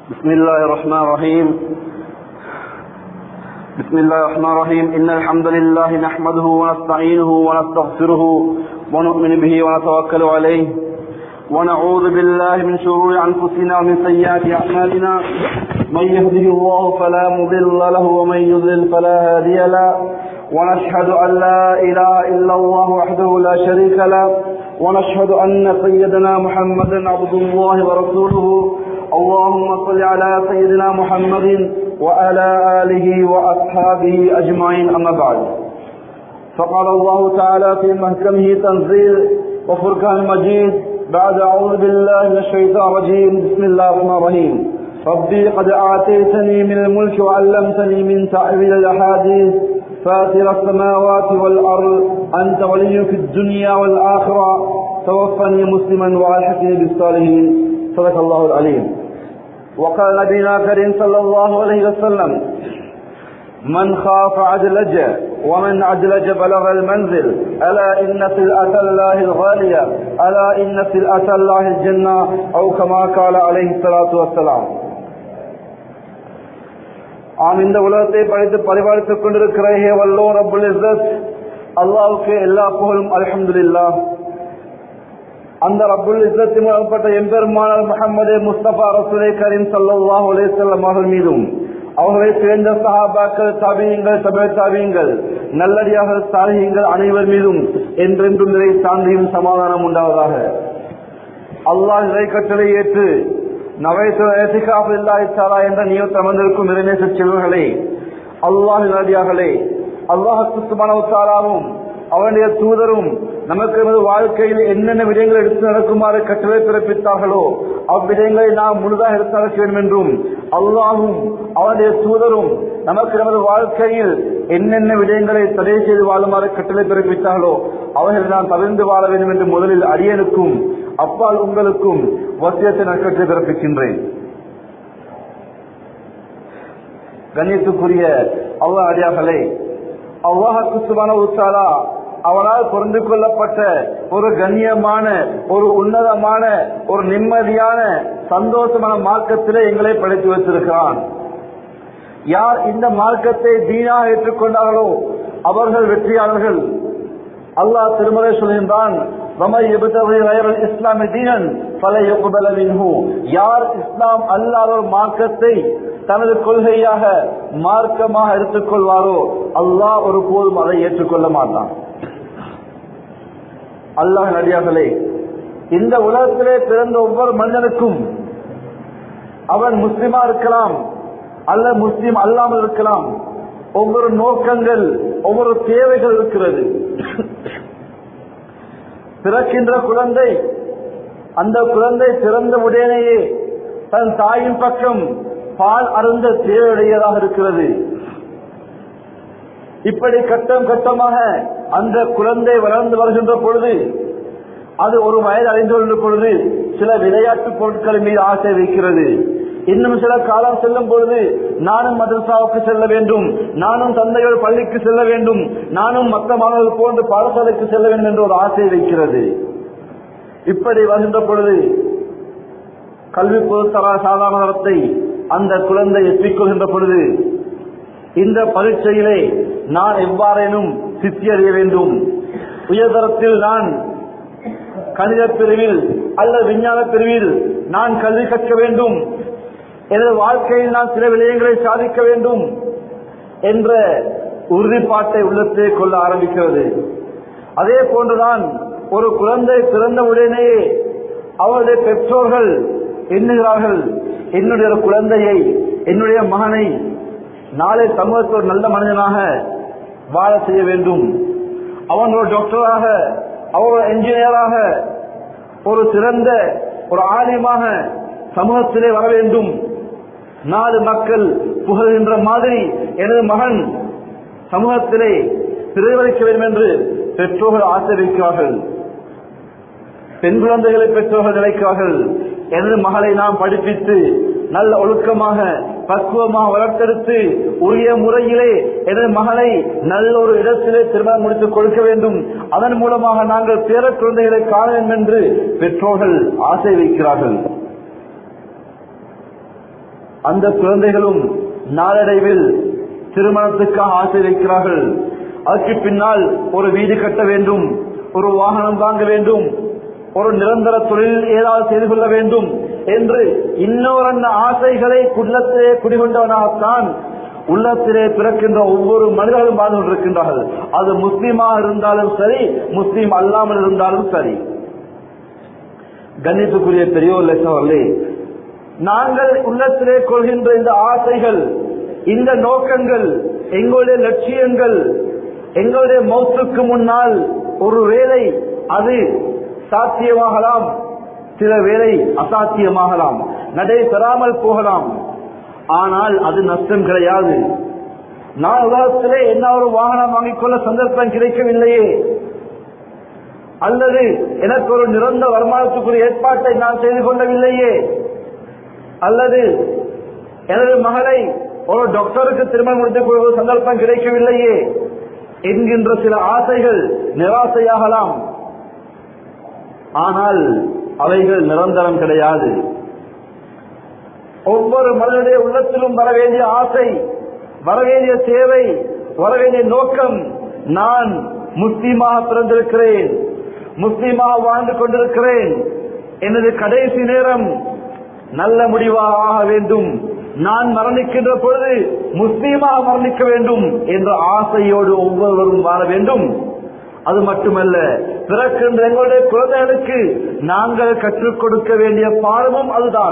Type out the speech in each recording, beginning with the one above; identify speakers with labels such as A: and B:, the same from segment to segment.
A: بسم الله الرحمن الرحيم بسم الله الرحمن الرحيم إن الحمد لله نحمده ونستعينه ونستغفره ونؤمن به ونتوكل عليه ونعوذ بالله من شرور أنفسنا ومن سيئات أعمالنا من يهده الله فلا مضل له ومن يضلل فلا هادي له ونشهد أن لا إله إلا الله وحده لا شريك له ونشهد أن سيدنا محمدا عبد الله ورسوله اللهم صل على سيدنا محمد وعلى آله وأصحابه أجمعين أما بعد فقال الله تعالى في محكمه تنزيل وفرقان مجيد بعد أعوذ بالله من الشيطان الرجيم بسم الله الرحمن الرحيم ربي قد آتيتني من الملك وعلمتني من تعويل الأحاديث فاتر السماوات والأرض أنت ولي في الدنيا والآخرة توفني مسلما وألحقني بالصالحين صدق الله العليم وقال نبينا كريم صلى الله عليه وسلم من خاف عدلج ومن عدلج بلغ المنزل ألا إن سلعة الله الغالية ألا إن سلعة الله الجنة أو كما قال عليه الصلاة والسلام ஆம் இந்த உலகத்தை படித்து பரிபாலித்துக் கொண்டிருக்கிற ஹே வல்லோ ரபுல் இஸ்ஸத் அல்லாவுக்கு எல்லா புகழும் அலமதுல்லா அந்த ரபுல் இஸ்ஸத்தின் மூலப்பட்ட எம்பெருமானார் முகமது முஸ்தபா ரசூலை கரீம் சல்லாஹ் அலேசல்லம் அவர்கள் மீதும் அவர்களை சேர்ந்த சஹாபாக்கள் தாபியங்கள் சபை தாபியங்கள் நல்லடியாக சாலிகள் அனைவர் மீதும் என்றென்றும் நிலை சாந்தியும் சமாதானம் உண்டாவதாக அல்லாஹ் இறை கட்டளை ஏற்று நவைத்துலா என்ற நியத்து அமர்ந்திருக்கும் இறைநேச செல்வர்களே அல்லாஹ் நடிகார்களே அல்லாஹுக்கு சுமனவுத்தாராவும் அவனுடைய தூதரும் நமக்கு நமது வாழ்க்கையில் என்னென்ன விடயங்கள் எடுத்து நடக்குமாறு கட்டளை பிறப்பித்தார்களோ அவ்விடயங்களை நாம் முழுதாக எடுத்து நடக்க வேண்டும் என்றும் அல்லாஹும் அவனுடைய தூதரும் நமக்கு நமது வாழ்க்கையில் என்னென்ன விடயங்களை தடை செய்து வாழுமாறு கட்டளை பிறப்பித்தார்களோ அவர்களை நாம் தவிர்ந்து வாழ வேண்டும் என்று முதலில் அடியனுக்கும் அப்பால் உங்களுக்கும் வசியத்தை நற்கட்டளை பிறப்பிக்கின்றேன் கண்ணியத்துக்குரிய அல்லாஹ் அடியார்களே அல்லாஹுக்கு சுபான உத்தாலா அவனால் புரிந்து கொள்ளப்பட்ட ஒரு கண்ணியமான ஒரு உன்னதமான ஒரு நிம்மதியான சந்தோஷமான மார்க்கத்திலே எங்களை படைத்து வைத்திருக்கிறான் யார் இந்த மார்க்கத்தை தீனாக ஏற்றுக்கொண்டார்களோ அவர்கள் வெற்றியாளர்கள் அல்லாஹ் திருமலை சொல்கின்றான் இஸ்லாமி தீனன் பல யார் இஸ்லாம் அல்லாத ஒரு மார்க்கத்தை தனது கொள்கையாக மார்க்கமாக எடுத்துக்கொள்வாரோ அல்லாஹ் ஒரு போதும் அதை ஏற்றுக்கொள்ள மாட்டான் அல்லாஹ் நடிகார்களே இந்த உலகத்திலே பிறந்த ஒவ்வொரு மனிதனுக்கும் அவன் முஸ்லிமா இருக்கலாம் அல்ல முஸ்லிம் அல்லாமல் இருக்கலாம் ஒவ்வொரு நோக்கங்கள் ஒவ்வொரு தேவைகள் இருக்கிறது பிறக்கின்ற குழந்தை அந்த குழந்தை பிறந்த உடனேயே தன் தாயின் பக்கம் பால் அருந்த தேவையுடையதாக இருக்கிறது இப்படி கட்டம் கட்டமாக அந்த குழந்தை வளர்ந்து வருகின்ற பொழுது அது ஒரு வயது அடைந்து கொண்ட பொழுது சில விளையாட்டு பொருட்களின் மீது ஆசை வைக்கிறது இன்னும் சில காலம் செல்லும் பொழுது நானும் மதரசாவுக்கு செல்ல வேண்டும் நானும் தந்தையோடு பள்ளிக்கு செல்ல வேண்டும் நானும் மற்ற மாணவர்கள் போன்று பாடசாலைக்கு செல்ல வேண்டும் என்று ஒரு ஆசை வைக்கிறது இப்படி வருகின்ற பொழுது கல்வி பொதுத்தர சாதாரணத்தை அந்த குழந்தை எத்திக்கொள்கின்ற பொழுது இந்த பரீட்சையிலே நான் எவ்வாறேனும் சித்தி அறிய வேண்டும் உயர்தரத்தில் நான் கணித பிரிவில் அல்லது விஞ்ஞான பிரிவில் நான் கல்வி கற்க வேண்டும் எனது வாழ்க்கையில் நான் சில விடயங்களை சாதிக்க வேண்டும் என்ற உறுதிப்பாட்டை உள்ளத்தே கொள்ள ஆரம்பிக்கிறது அதே போன்றுதான் ஒரு குழந்தை பிறந்த உடனேயே அவருடைய பெற்றோர்கள் எண்ணுகிறார்கள் என்னுடைய குழந்தையை என்னுடைய மகனை நாளை சமூகத்தில் ஒரு நல்ல மனிதனாக வாழ செய்ய வேண்டும் அவன் ஒரு டாக்டராக அவர் ஒரு என்ஜினியராக ஒரு சிறந்த ஒரு ஆலயமாக சமூகத்திலே வர வேண்டும் நாலு மக்கள் புகழ்கின்ற மாதிரி எனது மகன் சமூகத்திலே பிரதிபலிக்க வேண்டும் என்று பெற்றோர்கள் ஆசிரியக்கிறார்கள் பெண் குழந்தைகளை பெற்றோர்கள் நினைக்கிறார்கள் எனது மகளை நாம் படிப்பித்து நல்ல ஒழுக்கமாக பக்குவமாக வளர்த்தெடுத்து உரிய முறையிலே எனது மகளை நல்ல ஒரு இடத்திலே திருமணம் முடித்துக் கொடுக்க வேண்டும் அதன் மூலமாக நாங்கள் பேர குழந்தைகளை காண வேண்டும் என்று பெற்றோர்கள் ஆசை வைக்கிறார்கள் அந்த குழந்தைகளும் நாளடைவில் திருமணத்துக்காக ஆசை வைக்கிறார்கள் அதற்கு பின்னால் ஒரு வீடு கட்ட வேண்டும் ஒரு வாகனம் வாங்க வேண்டும் ஒரு நிரந்தர தொழில் ஏதாவது செய்து கொள்ள வேண்டும் என்று இன்னொரு ஆசைகளை உள்ளத்திலே குடிகொண்டவனாகத்தான் உள்ளத்திலே பிறக்கின்ற ஒவ்வொரு மனிதர்களும் வாழ்ந்து கொண்டிருக்கின்றார்கள் அது முஸ்லீமாக இருந்தாலும் சரி முஸ்லீம் அல்லாமல் இருந்தாலும் சரி கண்ணியத்துக்குரிய பெரியோர் லட்சவர்களே நாங்கள் உள்ளத்திலே கொள்கின்ற இந்த ஆசைகள் இந்த நோக்கங்கள் எங்களுடைய லட்சியங்கள் எங்களுடைய மௌத்துக்கு முன்னால் ஒரு வேலை அது சாத்தியமாகலாம் சில வேலை அசாத்தியமாகலாம் நடைபெறாமல் போகலாம் ஆனால் அது நஷ்டம் கிடையாது நான் உலகத்திலே என்ன ஒரு வாகனம் வாங்கிக் கொள்ள சந்தர்ப்பம் கிடைக்கவில்லையே அல்லது எனக்கு ஒரு நிரந்த வருமானத்துக்குரிய ஏற்பாட்டை நான் செய்து கொள்ளவில்லையே அல்லது எனது மகளை ஒரு டாக்டருக்கு திருமணம் முடித்துக் கொள்வது சந்தர்ப்பம் கிடைக்கவில்லையே என்கின்ற சில ஆசைகள் நிராசையாகலாம் ஆனால் அவைகள் நிரந்தரம் கிடையாது ஒவ்வொரு மனிதனுடைய உள்ளத்திலும் வர வேண்டிய ஆசை வர வேண்டிய தேவை வர வேண்டிய நோக்கம் நான் முஸ்லீமாக பிறந்திருக்கிறேன் முஸ்லீமாக வாழ்ந்து கொண்டிருக்கிறேன் எனது கடைசி நேரம் நல்ல முடிவாக ஆக வேண்டும் நான் மரணிக்கின்ற பொழுது முஸ்லீமாக மரணிக்க வேண்டும் என்ற ஆசையோடு ஒவ்வொருவரும் வாழ வேண்டும் அது மட்டுமல்ல பிறக்கின்ற எங்களுடைய குழந்தைகளுக்கு நாங்கள் கற்றுக் கொடுக்க வேண்டிய பாடமும் அதுதான்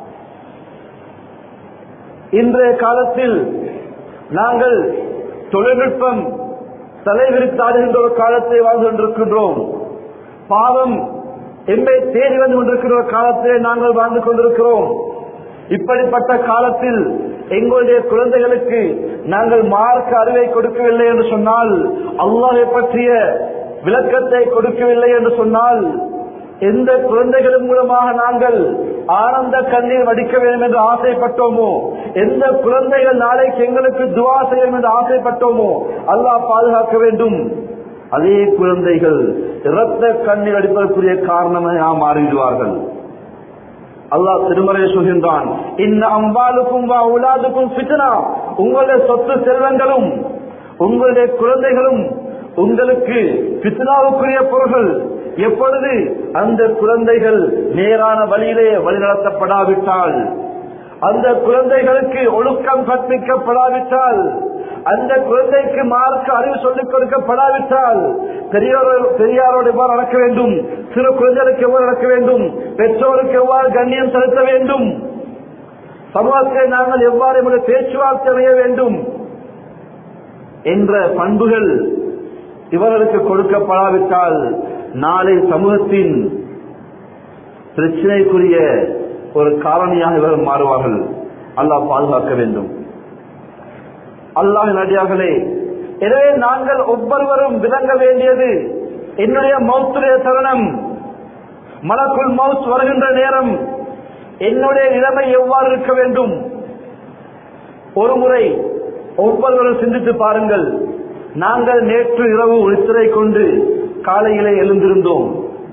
A: இன்றைய காலத்தில் நாங்கள் தொழில்நுட்பம் தலைவிரித்தாடுகின்ற ஒரு காலத்தை வாழ்ந்து கொண்டிருக்கின்றோம் பாவம் எம்மை தேடி வந்து கொண்டிருக்கிற ஒரு காலத்திலே நாங்கள் வாழ்ந்து கொண்டிருக்கிறோம் இப்படிப்பட்ட காலத்தில் எங்களுடைய குழந்தைகளுக்கு நாங்கள் மார்க்க அறிவை கொடுக்கவில்லை என்று சொன்னால் அல்லாஹை பற்றிய விளக்கத்தை கொடுக்கவில்லை என்று சொன்னால் எந்த குழந்தைகளின் மூலமாக நாங்கள் ஆனந்த கண்ணீர் வடிக்க வேண்டும் என்று ஆசைப்பட்டோமோ எந்த குழந்தைகள் நாளைக்கு எங்களுக்கு துவா செய்யும் என்று ஆசைப்பட்டோமோ அல்லாஹ் பாதுகாக்க வேண்டும் அதே குழந்தைகள் இரத்த கண்ணீர் அடிப்பதற்குரிய காரணமாக மாறிவிடுவார்கள் அல்லாஹ் திருமறையை சொல்கின்றான் இந்த அம்பாலுக்கும் வா உலாதுக்கும் பித்தனா உங்களுடைய சொத்து செல்வங்களும் உங்களுடைய குழந்தைகளும் உங்களுக்கு பித்னாவுக்குரிய பொருள்கள் எப்பொழுது அந்த குழந்தைகள் நேரான வழியிலே வழிநடத்தப்படாவிட்டால் அந்த குழந்தைகளுக்கு ஒழுக்கம் கற்பிக்கப்படாவிட்டால் அந்த குழந்தைக்கு மார்க்க அறிவு சொல்லிக் கொடுக்கப்படாவிட்டால் பெரியோர் பெரியாரோடு எவ்வாறு நடக்க வேண்டும் சிறு குழந்தைகளுக்கு எவ்வாறு நடக்க வேண்டும் பெற்றோருக்கு எவ்வாறு கண்ணியம் செலுத்த வேண்டும் சமூகத்தை நாங்கள் எவ்வாறு எங்களுடைய பேச்சுவார்த்தை அமைய வேண்டும் என்ற பண்புகள் இவர்களுக்கு கொடுக்கப்படாவிட்டால் நாளை சமூகத்தின் பிரச்சனைக்குரிய ஒரு காரணியாக இவர்கள் மாறுவார்கள் அல்லாஹ் பாதுகாக்க வேண்டும் அல்லாஹ் நடிகார்களே எனவே நாங்கள் ஒவ்வொருவரும் விளங்க வேண்டியது என்னுடைய மௌத்துடைய தருணம் மலக்குள் மவுத் வருகின்ற நேரம் என்னுடைய நிலைமை எவ்வாறு இருக்க வேண்டும் ஒரு முறை ஒவ்வொருவரும் சிந்தித்து பாருங்கள் நாங்கள் நேற்று இரவு ஒளித்திரை கொண்டு காலையிலே எழுந்திருந்தோம்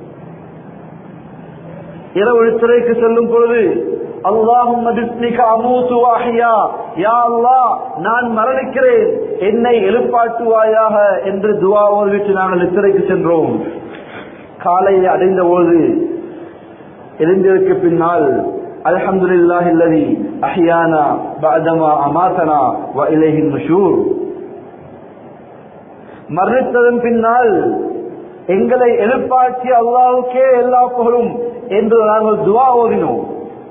A: இரவு ஒளித்திரைக்கு செல்லும் பொழுது அல்லாஹும் நான் மரணிக்கிறேன் என்னை எழுப்பாட்டுவாயாக என்று துவா ஓதிவிட்டு நாங்கள் இத்திரைக்கு சென்றோம் காலையை அடைந்த போது எழுந்ததற்கு பின்னால் அல்ஹம்துலில்லாஹி அல்லதி அஹ்யானா பஅதமா அமாதனா வ இலைஹின் நுஷூர் மரணித்ததன் பின்னால் எங்களை எழுப்பாற்றி அல்லாவுக்கே எல்லா புகழும் என்று நாங்கள் துவா ஓதினோம்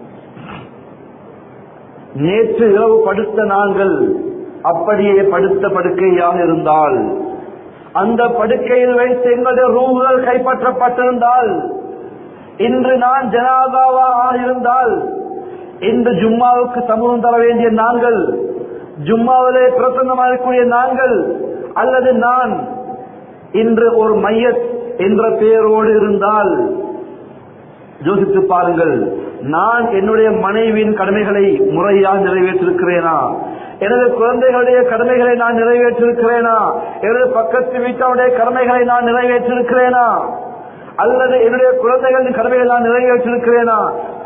A: நேற்று இரவு படுத்த நாங்கள் அப்படியே படுத்த படுக்கையாக இருந்தால் அந்த படுக்கையில் வைத்து எங்களுடைய ரூகுகள் கைப்பற்றப்பட்டிருந்தால் இன்று நான் ஜனாதாவாக இருந்தால் இந்த ஜும்மாவுக்கு சமூகம் தர வேண்டிய நாங்கள் ஜும்மாவிலே பிரசன்னமாக இருக்கக்கூடிய நாங்கள் அல்லது நான் இன்று ஒரு மையத் என்ற பெயரோடு இருந்தால் யோசித்து பாருங்கள் நான் என்னுடைய மனைவியின் கடமைகளை முறையாக நிறைவேற்றிருக்கிறேனா எனது குழந்தைகளுடைய கடமைகளை நான் நிறைவேற்றிருக்கிறேனா எனது பக்கத்து வீட்டாருடைய கடமைகளை நான் நிறைவேற்றிருக்கிறேனா அல்லது என்னுடைய குழந்தைகளின் கடமைகளை நான் நிறைவேற்றிருக்கிறேனா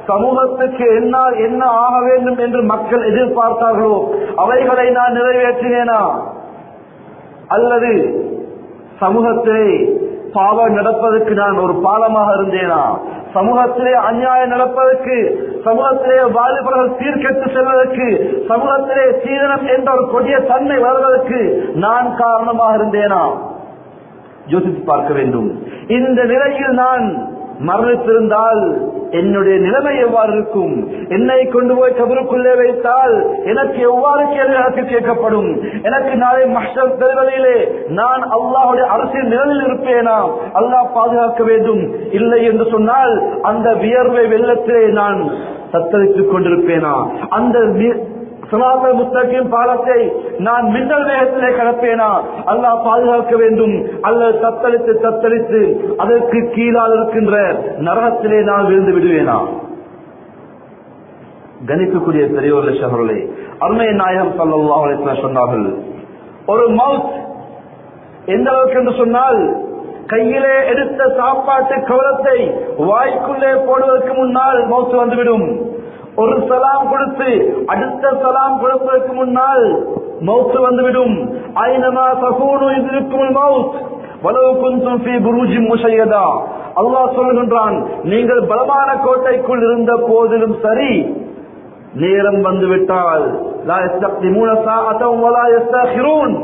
A: சமூகத்துக்கு என்ன என்ன ஆக வேண்டும் என்று மக்கள் எதிர்பார்த்தார்களோ அவைகளை நான் நிறைவேற்றினேனா அல்லது சமூகத்திலே பாவம் நடப்பதற்கு நான் ஒரு பாலமாக இருந்தேனா சமூகத்திலே அநியாயம் நடப்பதற்கு சமூகத்திலே வாலிபர்கள் சீர்கெட்டு செல்வதற்கு சமூகத்திலே சீதனம் என்ற ஒரு கொடிய தன்மை வருவதற்கு நான் காரணமாக இருந்தேனா யோசித்து பார்க்க வேண்டும் இந்த நிலையில் நான் மரணித்திருந்தால் என்னுடைய நிலைமை எவ்வாறு இருக்கும் என்னை கொண்டு போய் கபருக்குள்ளே வைத்தால் எனக்கு எவ்வாறு கேள்வி எனக்கு கேட்கப்படும் எனக்கு நாளை மஷர் பெறுவதிலே நான் அல்லாஹுடைய அரசியல் நிழலில் இருப்பேனா அல்லாஹ் பாதுகாக்க வேண்டும் இல்லை என்று சொன்னால் அந்த வியர்வை வெள்ளத்திலே நான் தத்தளித்துக் கொண்டிருப்பேனா அந்த வி- சலாமல் முத்தகின் பாலத்தை நான் மின்னல் வேகத்திலே கடப்பேனா அல்லாஹ் பாதுகாக்க வேண்டும் அல்லது தத்தளித்து தத்தளித்து அதற்கு கீழால் இருக்கின்ற நரகத்திலே நான் விழுந்து விடுவேனா கணிப்புக்குரிய பெரியவர்களே சகர்களே அருமை நாயகம் சல்லாஹ் அலிஸ்லாம் சொன்னார்கள் ஒரு மவுத் எந்த அளவுக்கு என்று சொன்னால் கையிலே எடுத்த சாப்பாட்டு கவலத்தை வாய்க்குள்ளே போடுவதற்கு முன்னால் மவுத்து வந்துவிடும் ஒரு சலாம் கொடுத்து அடுத்த சலாம் கொடுப்பதற்கு முன்னால் மவுத்து வந்துவிடும் ஐநமா சகூனு இருக்கும் மவுத் வலவு குந்தும் ஃபீ புரூஜி முஷையதா அல்லாஹ் சொல்லுகின்றான் நீங்கள் பலமான கோட்டைக்குள் இருந்த போதிலும் சரி நேரம் வந்துவிட்டால் லா யஸ்தக்திமூன சாஅத்தம் வலா யஸ்தகிரூன்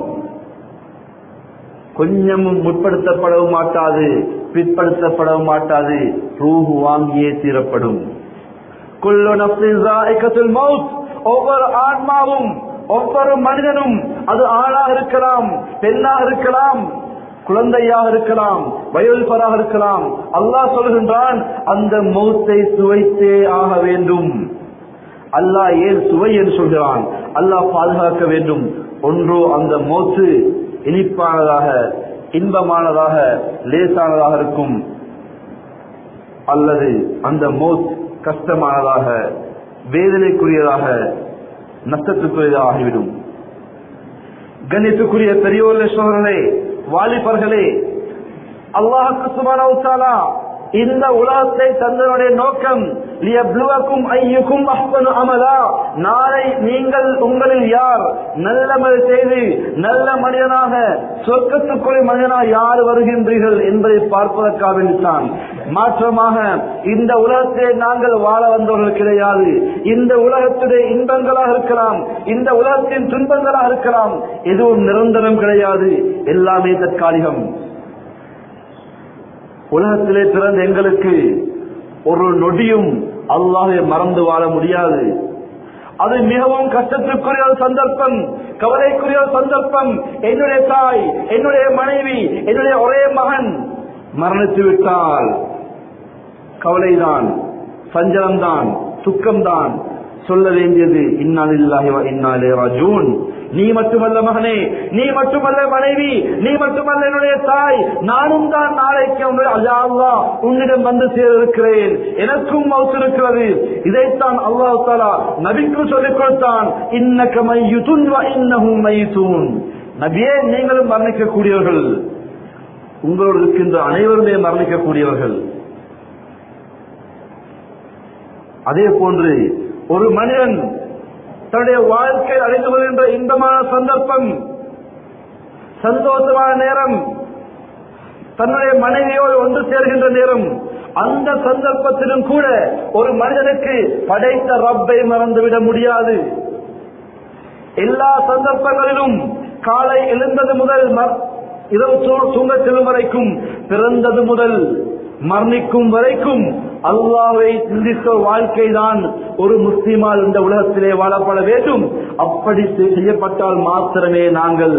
A: கொஞ்சமும் முற்படுத்தப்படவும் மாட்டாது பிற்படுத்தப்படவும் மாட்டாது ரூஹு வாங்கியே தீரப்படும் குல்லு நஃப்ஸின் ஸாயிகத்துல் மௌத் ஒவ்வொரு ஆன்மாவும் ஒவ்வொரு மனிதனும் அது ஆணாக இருக்கலாம் பெண்ணாக இருக்கலாம் குழந்தையாக இருக்கலாம் வயோதிபராக இருக்கலாம் அல்லாஹ் சொல்கின்றான் அந்த மௌத்தை சுவைத்தே ஆக வேண்டும் அல்லாஹ் ஏன் சுவை என்று சொல்கிறான் அல்லாஹ் பாதுகாக்க வேண்டும் ஒன்றோ அந்த மோத்து இனிப்பானதாக இன்பமானதாக லேசானதாக இருக்கும் அல்லது அந்த மோத் கஷ்டமானதாக வேதனைக்குரியதாக நஷ்டத்துக்குரியதாக ஆகிவிடும் கண்ணியத்துக்குரிய பெரியோர்களே சோழர்களே வாலிபர்களே அல்லாஹுக்கு சுமானா இந்த உலகத்தை தந்தனுடைய நோக்கம் லியப்லுவக்கும் ஐயுக்கும் அஹ்சனு அமலா நாளை நீங்கள் உங்களில் யார் நல்லமல் செய்து நல்ல மனிதனாக சொர்க்கத்துக்குரிய மனிதனாக யார் வருகின்றீர்கள் என்பதை பார்ப்பதற்காக வேண்டித்தான் மாற்றமாக இந்த உலகத்தை நாங்கள் வாழ வந்தவர்கள் கிடையாது இந்த உலகத்துடைய இன்பங்களாக இருக்கலாம் இந்த உலகத்தின் துன்பங்களாக இருக்கலாம் எதுவும் நிரந்தரம் கிடையாது எல்லாமே தற்காலிகம் உலகத்திலே பிறந்த எங்களுக்கு ஒரு நொடியும் அல்லாஹை மறந்து வாழ முடியாது அது மிகவும் கஷ்டத்திற்குரிய ஒரு சந்தர்ப்பம் கவலைக்குரிய ஒரு சந்தர்ப்பம் என்னுடைய தாய் என்னுடைய மனைவி என்னுடைய ஒரே மகன் மரணித்து விட்டால் கவலைதான் சஞ்சலம்தான் துக்கம்தான் சொல்ல வேண்டியது இன்னாலில்லாஹி வ இன்னாலே ராஜூன் நீ மட்டுமல்ல மகனே நீ மட்டுமல்ல மனைவி நீ மட்டுமல்ல என்னுடைய தாய் நானும் தான் நாளைக்கு உன்னுடைய அல்லாஹ் உன்னிடம் வந்து சேரிருக்கிறேன் எனக்கும் மவுத்து இருக்கிறது இதைத்தான் அல்லாஹ் தாலா நபிக்கும் சொல்லிக் கொடுத்தான் இன்னக்க மையுதுன் வ இன்னஹும் மையுதூன் நபியே நீங்களும் மரணிக்கக்கூடியவர்கள் உங்களோடு இருக்கின்ற அனைவருமே மரணிக்கக்கூடியவர்கள் அதே போன்று ஒரு மனிதன் தன்னுடைய வாழ்க்கை அடைந்து வருகின்ற இன்பமான சந்தர்ப்பம் சந்தோஷமான நேரம் தன்னுடைய மனைவியோடு ஒன்று சேர்கின்ற நேரம் அந்த சந்தர்ப்பத்திலும் கூட ஒரு மனிதனுக்கு படைத்த ரப்பை மறந்துவிட முடியாது எல்லா சந்தர்ப்பங்களிலும் காலை எழுந்தது முதல் ம- இரவு தூ- தூங்கச் செல்லும் வரைக்கும் பிறந்தது முதல் மரணிக்கும் வரைக்கும் அல்லாவை சிந்தித்த வாழ்க்கை தான் ஒரு முஸ்லிமால் இந்த உலகத்திலே வாழப்பட வேண்டும் அப்படி செய்- செய்யப்பட்டால் மாத்திரமே நாங்கள்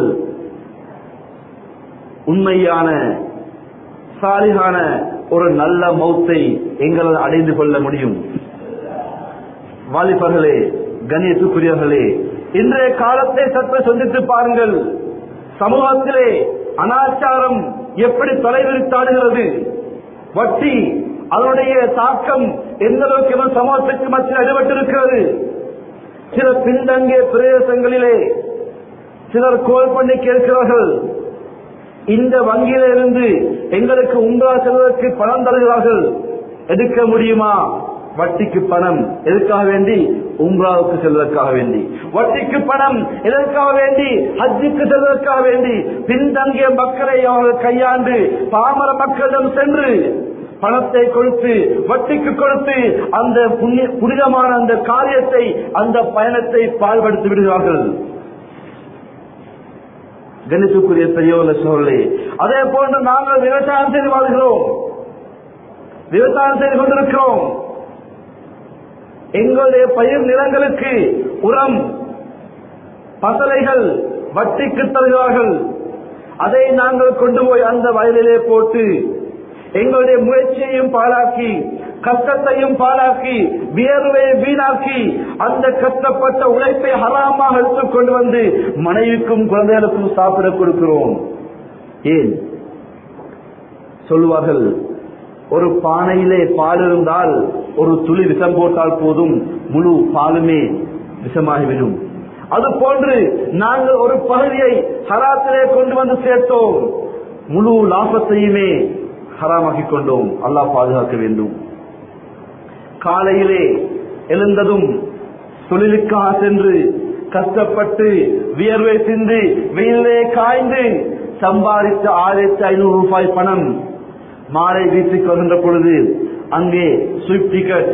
A: உண்மையான சாலிகான ஒரு நல்ல மௌத்தை எங்களால் அடைந்து கொள்ள முடியும் வாலிபர்களே கணியத்துக்குரியவர்களே இன்றைய காலத்தை சற்று சிந்தித்து பாருங்கள் சமூகத்திலே அனாச்சாரம் எப்படி தலைவிரித்தாடுகிறது வட்டி அதனுடைய தாக்கம் எந்த அளவுக்கு எமது சமூகத்துக்கு மத்தியில் அடிபட்டிருக்கிறது சில பின்தங்கிய பிரதேசங்களிலே சிலர் கோல் பண்ணி கேட்கிறார்கள் இந்த வங்கியில இருந்து எங்களுக்கு உங்களா செல்வதற்கு பணம் தருகிறார்கள் எடுக்க முடியுமா வட்டிக்கு பணம் எதற்காக வேண்டி உம்ராவுக்கு செல்வதற்காக வேண்டி வட்டிக்கு பணம் எதற்காக வேண்டி ஹஜ்ஜுக்கு செல்வதற்காக வேண்டி பின்தங்கிய மக்களை அவர்கள் கையாண்டு பாமர மக்களிடம் சென்று பணத்தை கொடுத்து வட்டிக்கு கொடுத்து அந்த புண்ணிய- புனிதமான அந்த காரியத்தை அந்த பயணத்தை பாழ்படுத்தி விடுகிறார்கள் கணித்துக்குரிய பெரியவர்கள சூழலே அதே போன்று நாங்கள் விவசாயம் செய்து வாழ்கிறோம் விவசாயம் செய்து கொண்டிருக்கிறோம் எங்களுடைய பயிர் நிலங்களுக்கு உரம் பசலைகள் வட்டிக்கு தருகிறார்கள் அதை நாங்கள் கொண்டு போய் அந்த வயலிலே போட்டு எங்களுடைய முயற்சியையும் பாழாக்கி கஷ்டத்தையும் பாழாக்கி வியர்வையை வீணாக்கி அந்த கஷ்டப்பட்ட உழைப்பை ஹராமாக எடுத்துக் கொண்டு வந்து மனைவிக்கும் குழந்தைகளுக்கும் சாப்பிட கொடுக்கிறோம் ஏன் சொல்லுவார்கள் ஒரு பானையிலே பால் இருந்தால் ஒரு துளி விஷம் போட்டால் போதும் முழு பாலுமே விஷமாகிவிடும் அது போன்று நாங்கள் ஒரு பகுதியை ஹராத்திலே கொண்டு வந்து சேர்த்தோம் முழு லாபத்தையுமே ஹராமாக்கிக் கொண்டோம் அல்லாஹ் பாதுகாக்க வேண்டும் காலையிலே எழுந்ததும் தொழிலுக்காக சென்று கஷ்டப்பட்டு வியர்வை சிந்தி வெயிலே காய்ந்து சம்பாதித்த ஆயிரத்தி ஐநூறு ரூபாய் பணம் மாலை வீட்டுக்கு வருகின்ற பொழுது அங்கே ஸ்விஃப்ட் டிக்கெட்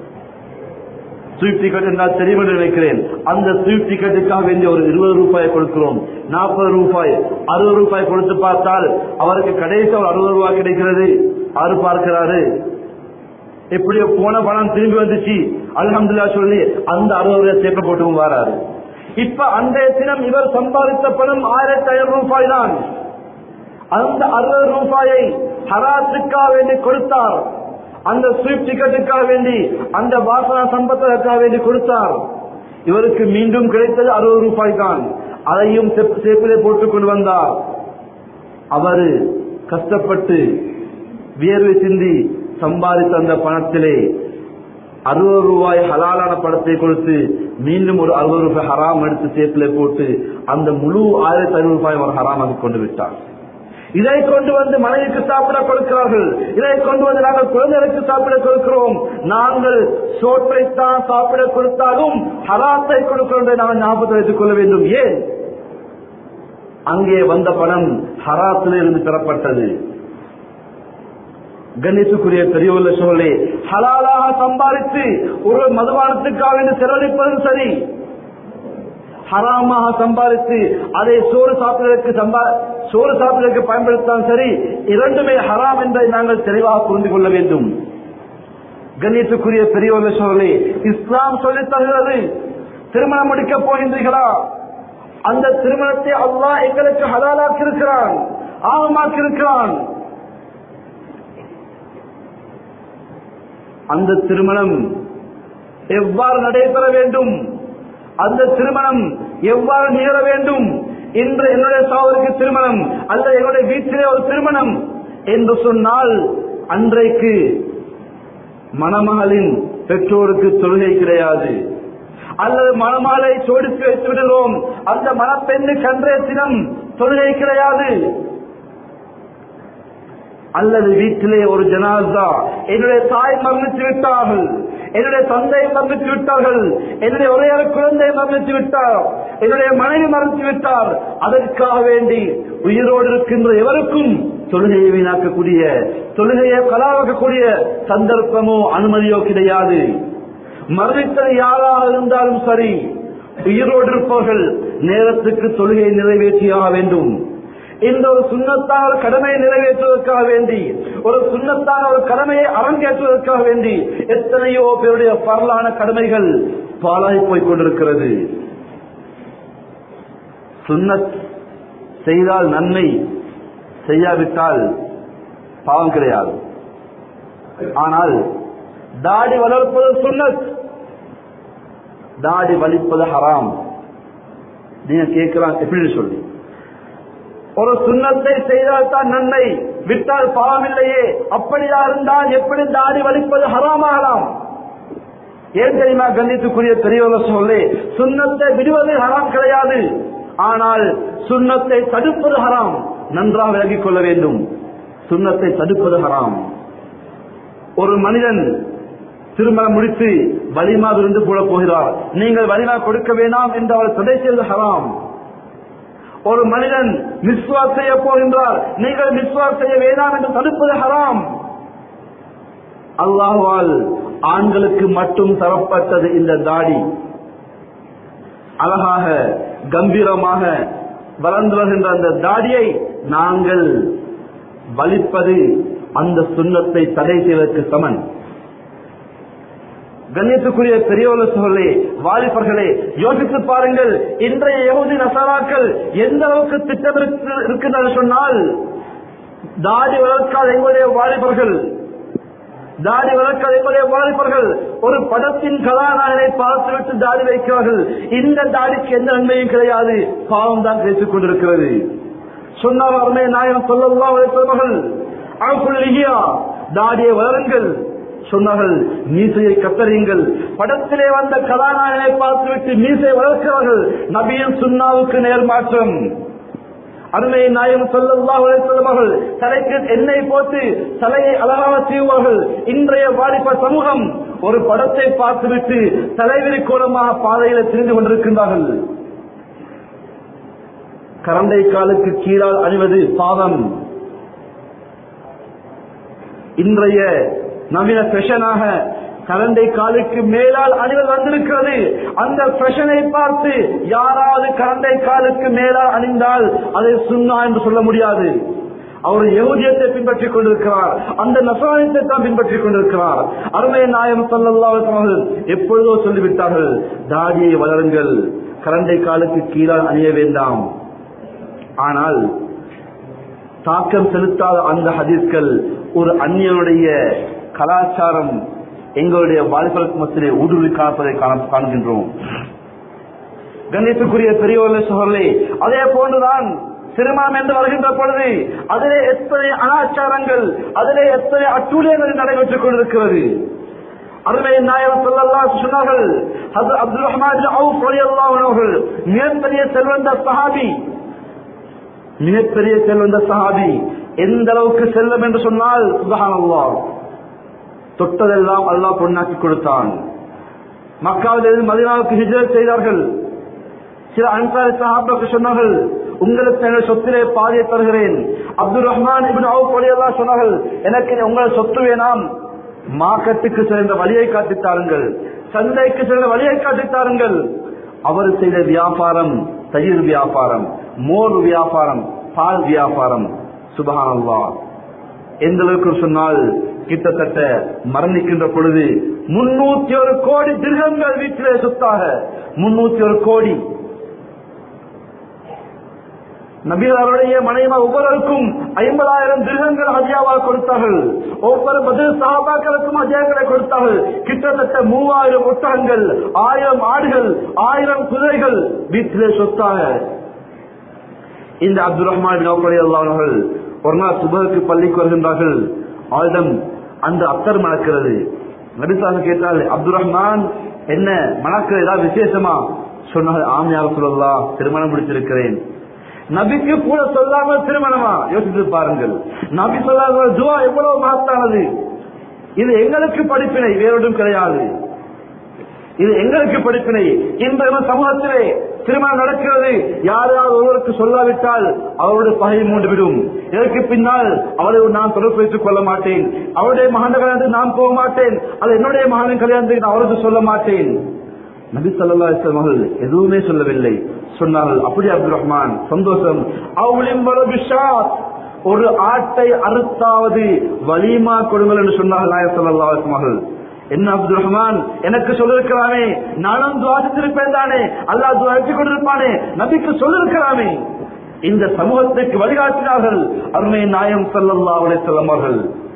A: ஸ்வீப் டிக்கெட் என்றால் தெரியும் என்று நினைக்கிறேன் அந்த ஸ்வீப் டிக்கெட்டுக்காக வேண்டிய ஒரு இருபது ரூபாய் கொடுக்கிறோம் நாற்பது ரூபாய் அறுபது ரூபாய் கொடுத்து பார்த்தால் அவருக்கு கடைசி ஒரு அறுபது ரூபாய் கிடைக்கிறது ஆறு பார்க்கிறாரு எப்படியோ போன பணம் திரும்பி வந்துச்சு அல்ஹம்துல்லா சொல்லி அந்த அறுபது ரூபாய் சேர்க்க போட்டு வராரு இப்ப அன்றைய தினம் இவர் சம்பாதித்த பணம் ஆயிரத்தி ஐநூறு ரூபாய் தான் அந்த அறுபது ரூபாயை ஹராத்துக்காக வேண்டி கொடுத்தார் அந்த ஸ்வீப் டிக்கெட்டுக்காக வேண்டி அந்த வாசனா சம்பத்துக்காக வேண்டி கொடுத்தார் இவருக்கு மீண்டும் கிடைத்தது அறுபது ரூபாய் தான் அதையும் செப்- சேப்பிலே போட்டுக் கொண்டு வந்தார் அவரு கஷ்டப்பட்டு வியர்வை சிந்தி சம்பாதித்த அந்த பணத்திலே அறுபது ரூபாய் ஹலாலான பணத்தை கொடுத்து மீண்டும் ஒரு அறுபது ரூபாய் ஹராம் எடுத்து சேப்பிலே போட்டு அந்த முழு ஆயிரத்தி ஐநூறு ரூபாய் அவர் ஹராமாக்கி கொண்டு விட்டார் இதை கொண்டு வந்து மனைவிக்கு சாப்பிட கொடுக்கிறார்கள் இதை கொண்டு வந்து நாங்கள் குழந்தைகளுக்கு சாப்பிட கொடுக்கிறோம் நாங்கள் சோற்றைத்தான் சாப்பிட கொடுத்தாலும் ஹராத்தை கொடுக்கிறோம் என்று நாங்கள் ஞாபகத்தில் வைத்துக் கொள்ள வேண்டும் ஏன் அங்கே வந்த பணம் ஹராத்தில் இருந்து பெறப்பட்டது கணித்துக்குரிய பெரியவுள்ள சூழலே ஹலாலாக சம்பாதித்து ஒரு மதுபானத்துக்காக வேண்டி செலவழிப்பதும் சரி ஹராமாக சம்பாதித்து அதை சோறு சாப்பிடுவதற்கு சம்பா சோறு சாப்பிடுவதற்கு பயன்படுத்தாலும் சரி இரண்டுமே ஹராம் என்பதை நாங்கள் தெளிவாக புரிந்து கொள்ள வேண்டும் கண்ணியத்துக்குரிய பெரியவர்கள் சோழலே இஸ்லாம் சொல்லித் தருகிறது திருமணம் முடிக்கப் போகின்றீர்களா அந்த திருமணத்தை அல்லாஹ் எங்களுக்கு ஹலாலாக்கி இருக்கிறான் ஆழமாக்கி இருக்கிறான் அந்த திருமணம் எவ்வாறு நடைபெற வேண்டும் அந்த திருமணம் எவ்வாறு நிகழ வேண்டும் இன்று என்னுடைய சகோதரிக்கு திருமணம் அல்லது என்னுடைய வீட்டிலே ஒரு திருமணம் என்று சொன்னால் அன்றைக்கு மணமகளின் பெற்றோருக்கு தொழுகை கிடையாது அல்லது மணமாலை சோடித்து வைத்து விடுகிறோம் அந்த மணப்பெண்ணுக்கு அன்றைய தினம் தொழுகை கிடையாது அல்லது வீட்டிலே ஒரு ஜனாசா என்னுடைய தாய் மரணித்து விட்டார்கள் என்னுடைய தந்தை மரணித்து விட்டார்கள் என்னுடைய ஒரே ஒரு குழந்தை மரணித்து விட்டார் என்னுடைய மனைவி மரணித்து விட்டார் அதற்காக வேண்டி உயிரோடு இருக்கின்ற எவருக்கும் தொழுகையை வீணாக்கக்கூடிய தொழுகையை கலாவாக்கக்கூடிய சந்தர்ப்பமோ அனுமதியோ கிடையாது மரணித்தது யாராக இருந்தாலும் சரி உயிரோடு இருப்பவர்கள் நேரத்துக்கு தொழுகையை நிறைவேற்றியாக வேண்டும் இந்த ஒரு சுண்ணத்தான ஒரு கடமையை நிறைவேற்றுவதற்காக வேண்டி ஒரு சுண்ணத்தான ஒரு கடமையை அரங்கேற்றுவதற்காக வேண்டி எத்தனையோ பேருடைய பரலான கடமைகள் பாலாகி போய் கொண்டிருக்கிறது சுன்னத் செய்தால் நன்மை செய்யாவிட்டால் பாவம் கிடையாது ஆனால் தாடி வளர்ப்பது சுன்னத் தாடி வலிப்பது ஹராம் நீங்க கேட்கலாம் எப்படின்னு சொல்லி ஒரு சுண்ணத்தை செய்தால் தான் நன்மை விட்டால் பாவம் இல்லையே அப்படியா இருந்தால் எப்படி தாடி வலிப்பது ஹராமாகலாம் ஏன் தெரியுமா கண்டித்துக்குரிய பெரியவர்கள் சொல்லி சுண்ணத்தை விடுவது ஹராம் கிடையாது ஆனால் சுண்ணத்தை தடுப்பது ஹராம் நன்றாக விலகிக் கொள்ள வேண்டும் சுண்ணத்தை தடுப்பது ஹராம் ஒரு மனிதன் திருமணம் முடித்து வலிமா விருந்து போட போகிறார் நீங்கள் வலிமா கொடுக்க வேண்டாம் என்று அவர் தடை செய்வது ஹராம் ஒரு மனிதன் மிஸ்வாஸ் செய்ய போகின்றார் நீங்கள் மிஸ்வாஸ் செய்ய வேண்டாம் என்று தடுப்பது ஹராம் அல்லாஹ்வால் ஆண்களுக்கு மட்டும் தரப்பட்டது இந்த தாடி அழகாக கம்பீரமாக வளர்ந்து வருகின்ற அந்த தாடியை நாங்கள் வலிப்பது அந்த சுண்ணத்தை தடை செய்வதற்கு சமன் கண்ணியத்துக்குரிய பெரியவர்கள சோழர்களே வாலிபர்களே யோசித்து பாருங்கள் இன்றைய யகுதி நசராக்கள் எந்த அளவுக்கு திட்டம் இருக்கு- இருக்கின்றன சொன்னால் தாடி வளர்க்காத எங்களுடைய வாலிபர்கள் தாடி வளர்க்காத எங்களுடைய வாலிபர்கள் ஒரு படத்தின் கதாநாயகனை பார்த்துவிட்டு தாடி வைக்கிறார்கள் இந்த தாடிக்கு எந்த நன்மையும் கிடையாது பாவம் தான் பேசிக் கொண்டிருக்கிறது சொன்னார் அருமை நாயகம் சொல்லலாம் சொல்வார்கள் அவக்குள்ளியா தாடியை வளருங்கள் சொன்னார்கள் மீசையை கத்தறியுங்கள் படத்திலே வந்த கதாநாயகனை பார்த்துவிட்டு மீசை வளர்க்கிறார்கள் நபியின் சுண்ணாவுக்கு நேர்மாற்றம் அருமை நாயம் சொல்லல்லாஹ் சொல்லுவார்கள் தலைக்கு எண்ணெய் போட்டு தலையை அழகாக செய்வார்கள் இன்றைய வாலிப சமூகம் ஒரு படத்தை பார்த்துவிட்டு தலைவிரி கோலமாக பாதையில திரிந்து கொண்டிருக்கின்றார்கள் கரண்டை காலுக்கு கீழால் அணிவது பாதம் இன்றைய நவீன ஃபெஷனாக கரண்டை காலுக்கு மேலால் அணிவது வந்திருக்கிறது அந்த ஃபெஷனை பார்த்து யாராவது கரண்டை காலுக்கு மேலால் அணிந்தால் அதை சுண்ணா என்று சொல்ல முடியாது அவர் யகுதியத்தை பின்பற்றிக் கொண்டிருக்கிறார் அந்த நசவானியத்தை தான் பின்பற்றிக் கொண்டிருக்கிறார் அருமை நாயம் சொல்லல்லாவர்கள் எப்பொழுதோ சொல்லிவிட்டார்கள் தாடியை வளருங்கள் கரண்டை காலுக்கு கீழால் அணிய வேண்டாம் ஆனால் தாக்கம் செலுத்தாத அந்த ஹதீஸ்கள் ஒரு அந்நியனுடைய கலாச்சாரம் எங்களுடைய வாலிபருக்கு மத்தியிலே ஊடுருவி காப்பதை காண- காண்கின்றோம் கண்ணியத்துக்குரிய பெரியவர்களே சோழர்களே அதே போன்றுதான் திருமணம் என்று வருகின்ற பொழுது அதிலே எத்தனை அனாச்சாரங்கள் அதிலே எத்தனை அட்டூழியங்கள் நடைபெற்றுக் கொண்டிருக்கிறது அருமை நாயகம் சொல்லலாம் சொன்னார்கள் அது அப்துல் ரஹ்மான் அவுஃப் ரலியல்லாஹு அன்ஹு அவர்கள் மிகப்பெரிய செல்வந்த சஹாபி மிகப்பெரிய செல்வந்த சஹாபி எந்த அளவுக்கு செல்லும் என்று சொன்னால் சுபஹானல்லாஹ் தொட்டதெல்லாம் அல்லாஹ் பொன்னாக்கி கொடுத்தான் மக்காவிலிருந்து மதினாவுக்கு ஹிஜ்ரத் செய்தார்கள் சில அன்சாரி சஹாபாக்கு சொன்னார்கள் உங்களுக்கு எங்கள் சொத்திலே பாதியை தருகிறேன் அப்துல் ரஹ்மான் இபின் அவுப் அலியல்லாஹ் சொன்னார்கள் எனக்கு உங்கள் சொத்து வேணாம் மார்க்கெட்டுக்கு சென்ற வழியை காட்டித் தாருங்கள் சந்தைக்கு சென்ற வழியை காட்டித் தாருங்கள் அவர் செய்த வியாபாரம் தயிர் வியாபாரம் மோர் வியாபாரம் பால் வியாபாரம் சுபஹானல்லாஹ் எந்த அளவுக்கு சொன்னால் கிட்டத்தட்ட மரணிக்கின்ற பொழுது முன்னூத்தி ஒரு கோடி திருகங்கள் வீட்டிலே சொத்தாக முன்னூத்தி ஒரு கோடி நபிகளுடைய மனைவி ஒவ்வொருவருக்கும் ஐம்பதாயிரம் திருகங்கள் ஹஜியாவால் கொடுத்தார்கள் ஒவ்வொரு பதில் சகாபாக்களுக்கும் ஹஜியாக்களை கொடுத்தார்கள் கிட்டத்தட்ட மூவாயிரம் ஒட்டகங்கள் ஆயிரம் ஆடுகள் ஆயிரம் குதிரைகள் வீட்டிலே சொத்தாக இந்த அப்துல் ரஹ்மான் நௌபலி அவர்கள் ஒரு நாள் சுபருக்கு பள்ளிக்கு வருகின்றார்கள் அவரிடம் அந்த அத்தர் மணக்கிறது நபிசாக கேட்டால் அப்துல் ரஹ்மான் என்ன மணக்கிற ஏதாவது விசேஷமா சொன்னார்கள் ஆமையாக சொல்லலாம் திருமணம் முடிச்சிருக்கிறேன் நபிக்கு கூட சொல்லாமல் திருமணமா யோசித்து பாருங்கள் நபி சொல்லாத துவா எவ்வளவு மகத்தானது இது எங்களுக்கு படிப்பினை வேறொன்றும் கிடையாது இது எங்களுக்கு படிப்பினை இந்த சமூகத்திலே திருமணம் நடக்கிறது யாராவது ஒருவருக்கு சொல்லாவிட்டால் அவருடைய பகை மூண்டு விடும் இதற்கு பின்னால் அவரை நான் தொடர்பு வைத்துக் கொள்ள மாட்டேன் அவருடைய மகன் கல்யாணத்துக்கு நான் போக மாட்டேன் அது என்னுடைய மகனின் கல்யாணத்துக்கு நான் அவருக்கு சொல்ல மாட்டேன் நபி சல்லா இஸ்லாம் அவர்கள் எதுவுமே சொல்லவில்லை சொன்னார்கள் அப்படி அப்துல் ரஹ்மான் சந்தோஷம் அவுளிம்பல பிஷாத் ஒரு ஆட்டை அறுத்தாவது வலிமா கொடுங்கள் என்று சொன்னார்கள் நாயர் சல்லா அவர்கள் என்ன அப்துல் ரஹ்மான் எனக்கு சொல்லிருக்கிறானே நானும் துவாசித்திருப்பேன் தானே அல்லாஹ் துவாசி கொண்டிருப்பானே நபிக்கு சொல்லிருக்கிறானே இந்த சமூகத்திற்கு வழிகாட்டினார்கள் அருமை நாயம் சல்லல்லா அலிசல்லம் அவர்கள்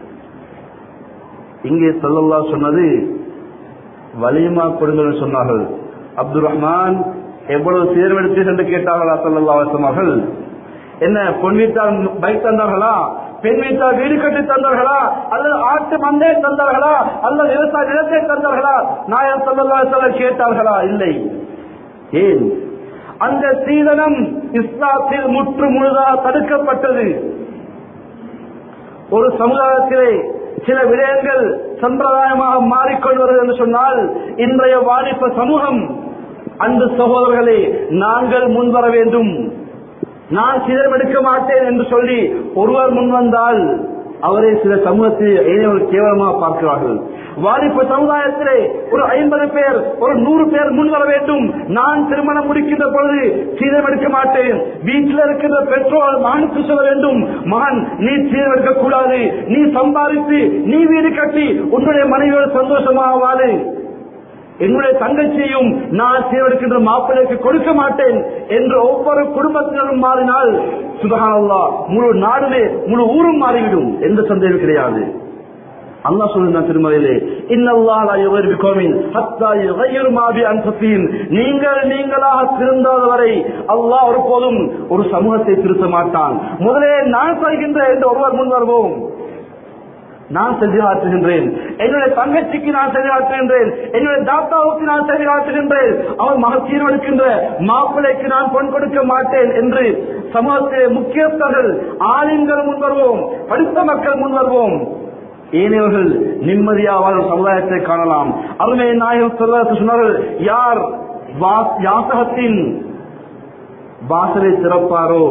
A: இங்கே சல்லல்லா சொன்னது வலிமா கொடுங்கள் சொன்னார்கள் அப்துல் ரஹ்மான் எவ்வளவு சீர்வெடுத்தீர்கள் என்று கேட்டார்களா சல்லல்லா அலிஸ்லாம் அவர்கள் என்ன பொன் வீட்டார் பைக் தந்தார்களா பெண் வீட்டார் வீடு கட்டி தந்தார்களா அல்லது ஆட்டு மந்தை தந்தார்களா அல்லது விவசாய நிலத்தை தந்தார்களா நாயர் சல்லல்லா அலிஸ்லாம் கேட்டார்களா இல்லை ஏன் அந்த சீதனம் இஸ்லாத்தில் முற்று முழுதாக தடுக்கப்பட்டது ஒரு சமுதாயத்திலே சில விடயங்கள் சம்பிரதாயமாக மாறிக்கொண்டு வருகிறது என்று சொன்னால் இன்றைய வாலிப சமூகம் அந்த சகோதரர்களே நாங்கள் முன்வர வேண்டும் நான் சிதறமெடுக்க மாட்டேன் என்று சொல்லி ஒருவர் முன்வந்தால் அவரை சில சமூகத்தில் ஏனையவர்கள் கேவலமாக பார்க்கிறார்கள் வாலிப சமுதாயத்திலே ஒரு ஐம்பது பேர் ஒரு நூறு பேர் முன்வர வேண்டும் நான் திருமணம் முடிக்கின்ற பொழுது சீதம் எடுக்க மாட்டேன் வீட்டில் இருக்கின்ற பெற்றோர் மகனுக்கு சொல்ல வேண்டும் மகன் நீ சீதம் எடுக்க கூடாது நீ சம்பாதித்து நீ வீடு கட்டி உன்னுடைய மனைவியோடு சந்தோஷமாக வாழு என்னுடைய தங்கச்சியையும் நான் சீரெடுக்கின்ற மாப்பிள்ளைக்கு கொடுக்க மாட்டேன் என்று ஒவ்வொரு குடும்பத்தினரும் மாறினால் சுபகானல்லா முழு நாடுமே முழு ஊரும் மாறிவிடும் எந்த சந்தேகம் கிடையாது அல்லாஹ் சொல்லுங்க திருமலையிலே இன்னல்லாஹ் யுகைரு பிகௌமின் ஹத்தா யுகைரு மா பி அன்ஃபுசிஹிம் நீங்கள் நீங்களாக திருந்தாத வரை அல்லாஹ் ஒருபோதும் ஒரு சமூகத்தை திருத்த மாட்டான் முதலே நான் செய்கின்ற என்று ஒருவர் முன் வருவோம் நான் செஞ்சு ஆற்றுகின்றேன் என்னுடைய தங்கச்சிக்கு நான் செஞ்சு ஆற்றுகின்றேன் என்னுடைய தாத்தாவுக்கு நான் செஞ்சு ஆற்றுகின்றேன் அவன் மகன் தீர்வெடுக்கின்ற மாப்பிள்ளைக்கு நான் பொன் கொடுக்க மாட்டேன் என்று சமூகத்திலே முக்கியஸ்தர்கள் ஆளுங்கள் முன்வருவோம் படித்த மக்கள் முன்வருவோம் ஏனையவர்கள் நிம்மதியாக வாழும் சமுதாயத்தை காணலாம் அருமை நாயகம் சொல்ல சொன்னார்கள் யார் வா- யாசகத்தின் வாசலை திறப்பாரோ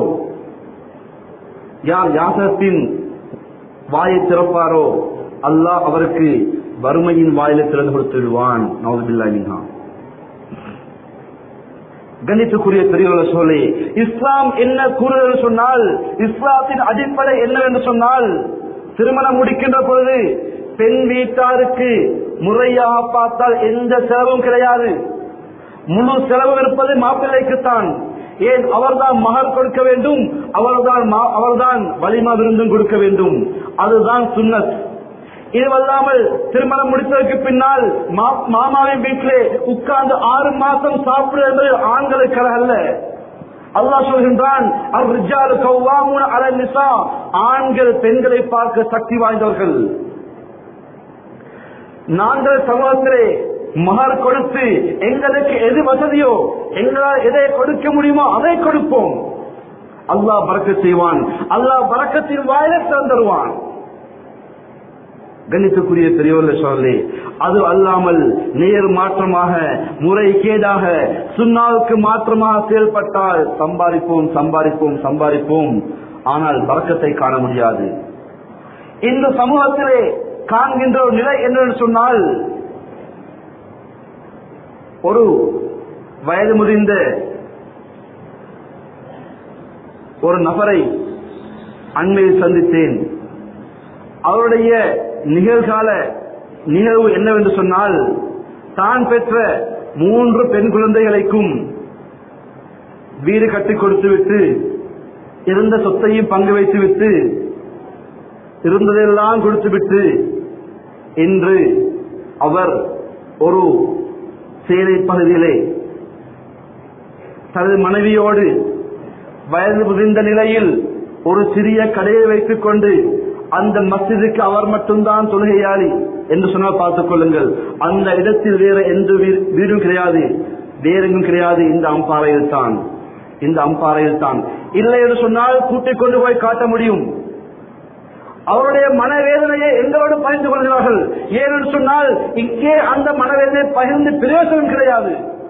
A: யார் யாசகத்தின் வாயை திறப்பாரோ அல்லாஹ் அவருக்கு வறுமையின் வாயிலை திறந்து கொடுத்து விடுவான் நவதுபில்லா கணித்துக்குரிய பெரியவர்கள் சொல்லி இஸ்லாம் என்ன கூறுகிறது சொன்னால் இஸ்லாத்தின் அடிப்படை என்னவென்று சொன்னால் திருமணம் முடிக்கின்ற பொழுது பெண் வீட்டாருக்கு முறையாக பார்த்தால் எந்த செலவும் கிடையாது முழு செலவு இருப்பது மாப்பிள்ளைக்குத்தான் ஏன் அவர்தான் மகர் கொடுக்க வேண்டும் அவர்தான் மா- அவர்தான் வலிமா விருந்தும் கொடுக்க வேண்டும் அதுதான் சுன்னத் இதுவல்லாமல் திருமணம் முடித்ததற்கு பின்னால் மா- மாமாவின் வீட்டிலே உட்கார்ந்து ஆறு மாசம் சாப்பிடுவது என்பது ஆண்களுக்கு அல்ல அல்லாஹ் சொல்கின்றான் அர்ரிஜாலு கவ்வாமுன அலன் நிசா ஆண்கள் பெண்களை பார்க்க சக்தி வாய்ந்தவர்கள் நாங்கள் சமூகத்திலே மகர் கொடுத்து எங்களுக்கு எது வசதியோ எங்களால் எதை கொடுக்க முடியுமோ அதை கொடுப்போம் அல்லாஹ் பறக்க செய்வான் அல்லாஹ் பறக்கத்தின் வாயிலை தந்துருவான் கணித்துக்குரிய பெரியவர்கள் சொல்லி அது அல்லாமல் நேர் மாற்றமாக முறை கேடாக சுண்ணாவுக்கு மாற்றமாக செயல்பட்டால் சம்பாதிப்போம் சம்பாதிப்போம் சம்பாதிப்போம் ஆனால் பறக்கத்தை காண முடியாது இந்த சமூகத்திலே காண்கின்ற ஒரு நிலை என்னன்னு சொன்னால் ஒரு வயது முதிர்ந்த ஒரு நபரை அண்மையில் சந்தித்தேன் அவருடைய நிகழ்கால நிகழ்வு என்னவென்று சொன்னால் தான் பெற்ற மூன்று பெண் குழந்தைகளுக்கும் வீடு கட்டி கொடுத்துவிட்டு இருந்த சொத்தையும் பங்கு வைத்துவிட்டு இருந்ததெல்லாம் கொடுத்துவிட்டு இன்று அவர் ஒரு சேலை பகுதியிலே தனது மனைவியோடு வயது முதிர்ந்த நிலையில் ஒரு சிறிய கடையை வைத்துக் கொண்டு அந்த மஸ்ஜிதுக்கு அவர் மட்டும்தான் தொழுகையாளி என்று சொன்னால் பார்த்துக் கொள்ளுங்கள் அந்த இடத்தில் வேற எந்த வீ- வீடும் கிடையாது வேறெங்கும் கிடையாது இந்த அம்பாறையில் தான் இந்த அம்பாறையில் தான் இல்லை என்று சொன்னால் கூட்டிக் கொண்டு போய் காட்ட முடியும் அவருடைய மனவேதனையை எங்களோடு பகிர்ந்து கொள்கிறார்கள் ஏனென்று சொன்னால் இங்கே அந்த மனவேதனை பகிர்ந்து பிரயோசனம் கிடையாது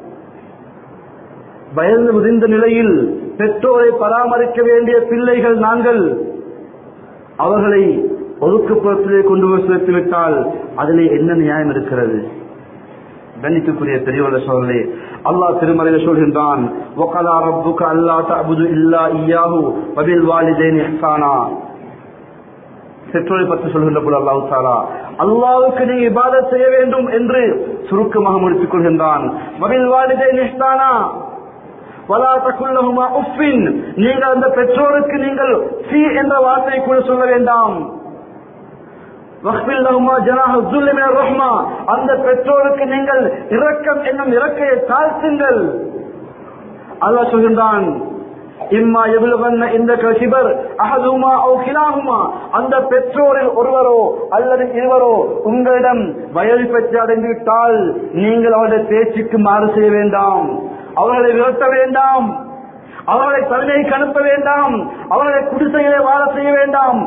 A: வயது முதிர்ந்த நிலையில் பெற்றோரை பராமரிக்க வேண்டிய பிள்ளைகள் நாங்கள் அவர்களை ஒதுக்குப்புறத்திலே கொண்டு போய் சேர்த்து விட்டால் அதிலே என்ன நியாயம் இருக்கிறது கண்ணித்துக்குரிய பெரியவர்கள் சோழர்களே அல்லாஹ் திருமலையில சொல்கின்றான் وَقَضَى رَبُّكَ أَلَّا تَعْبُدُوا إِلَّا إِيَّاهُ وَبِالْوَالِدَيْنِ إِحْسَانًا பெற்றோரை பற்றி சொல்கின்ற போது அல்லாஹ் தாலா அல்லாவுக்கு நீ இபாதத் செய்ய வேண்டும் என்று சுருக்கமாக முடித்துக் கொள்கின்றான் மபில் வாலிதை நிஷ்டானா வலா தக்குல்லஹுமா உஃபின் நீங்கள் அந்த பெற்றோருக்கு நீங்கள் சி என்ற வார்த்தை கூட சொல்ல வேண்டாம் வக்ஃபில் லஹுமா ஜனாஹ ذُلِّ மின ரஹ்மா அந்த பெற்றோருக்கு நீங்கள் இரக்கம் என்னும் இறக்கையை தாழ்த்துங்கள் அல்லாஹ் சொல்கின்றான் இம்மா எவ்வளவன்ன இந்த கசிபர் அகதுமா ஓ கிலாகுமா அந்த பெற்றோரில் ஒருவரோ அல்லது இருவரோ உங்களிடம் வயது பெற்று அடைந்து விட்டால் நீங்கள் அவருடைய பேச்சுக்கு மாறு செய்ய வேண்டாம் அவர்களை விரட்ட வேண்டாம் அவர்களை தனிமைக்கு அனுப்ப வேண்டாம் அவர்களை குடிசைகளை வாழ செய்ய வேண்டாம்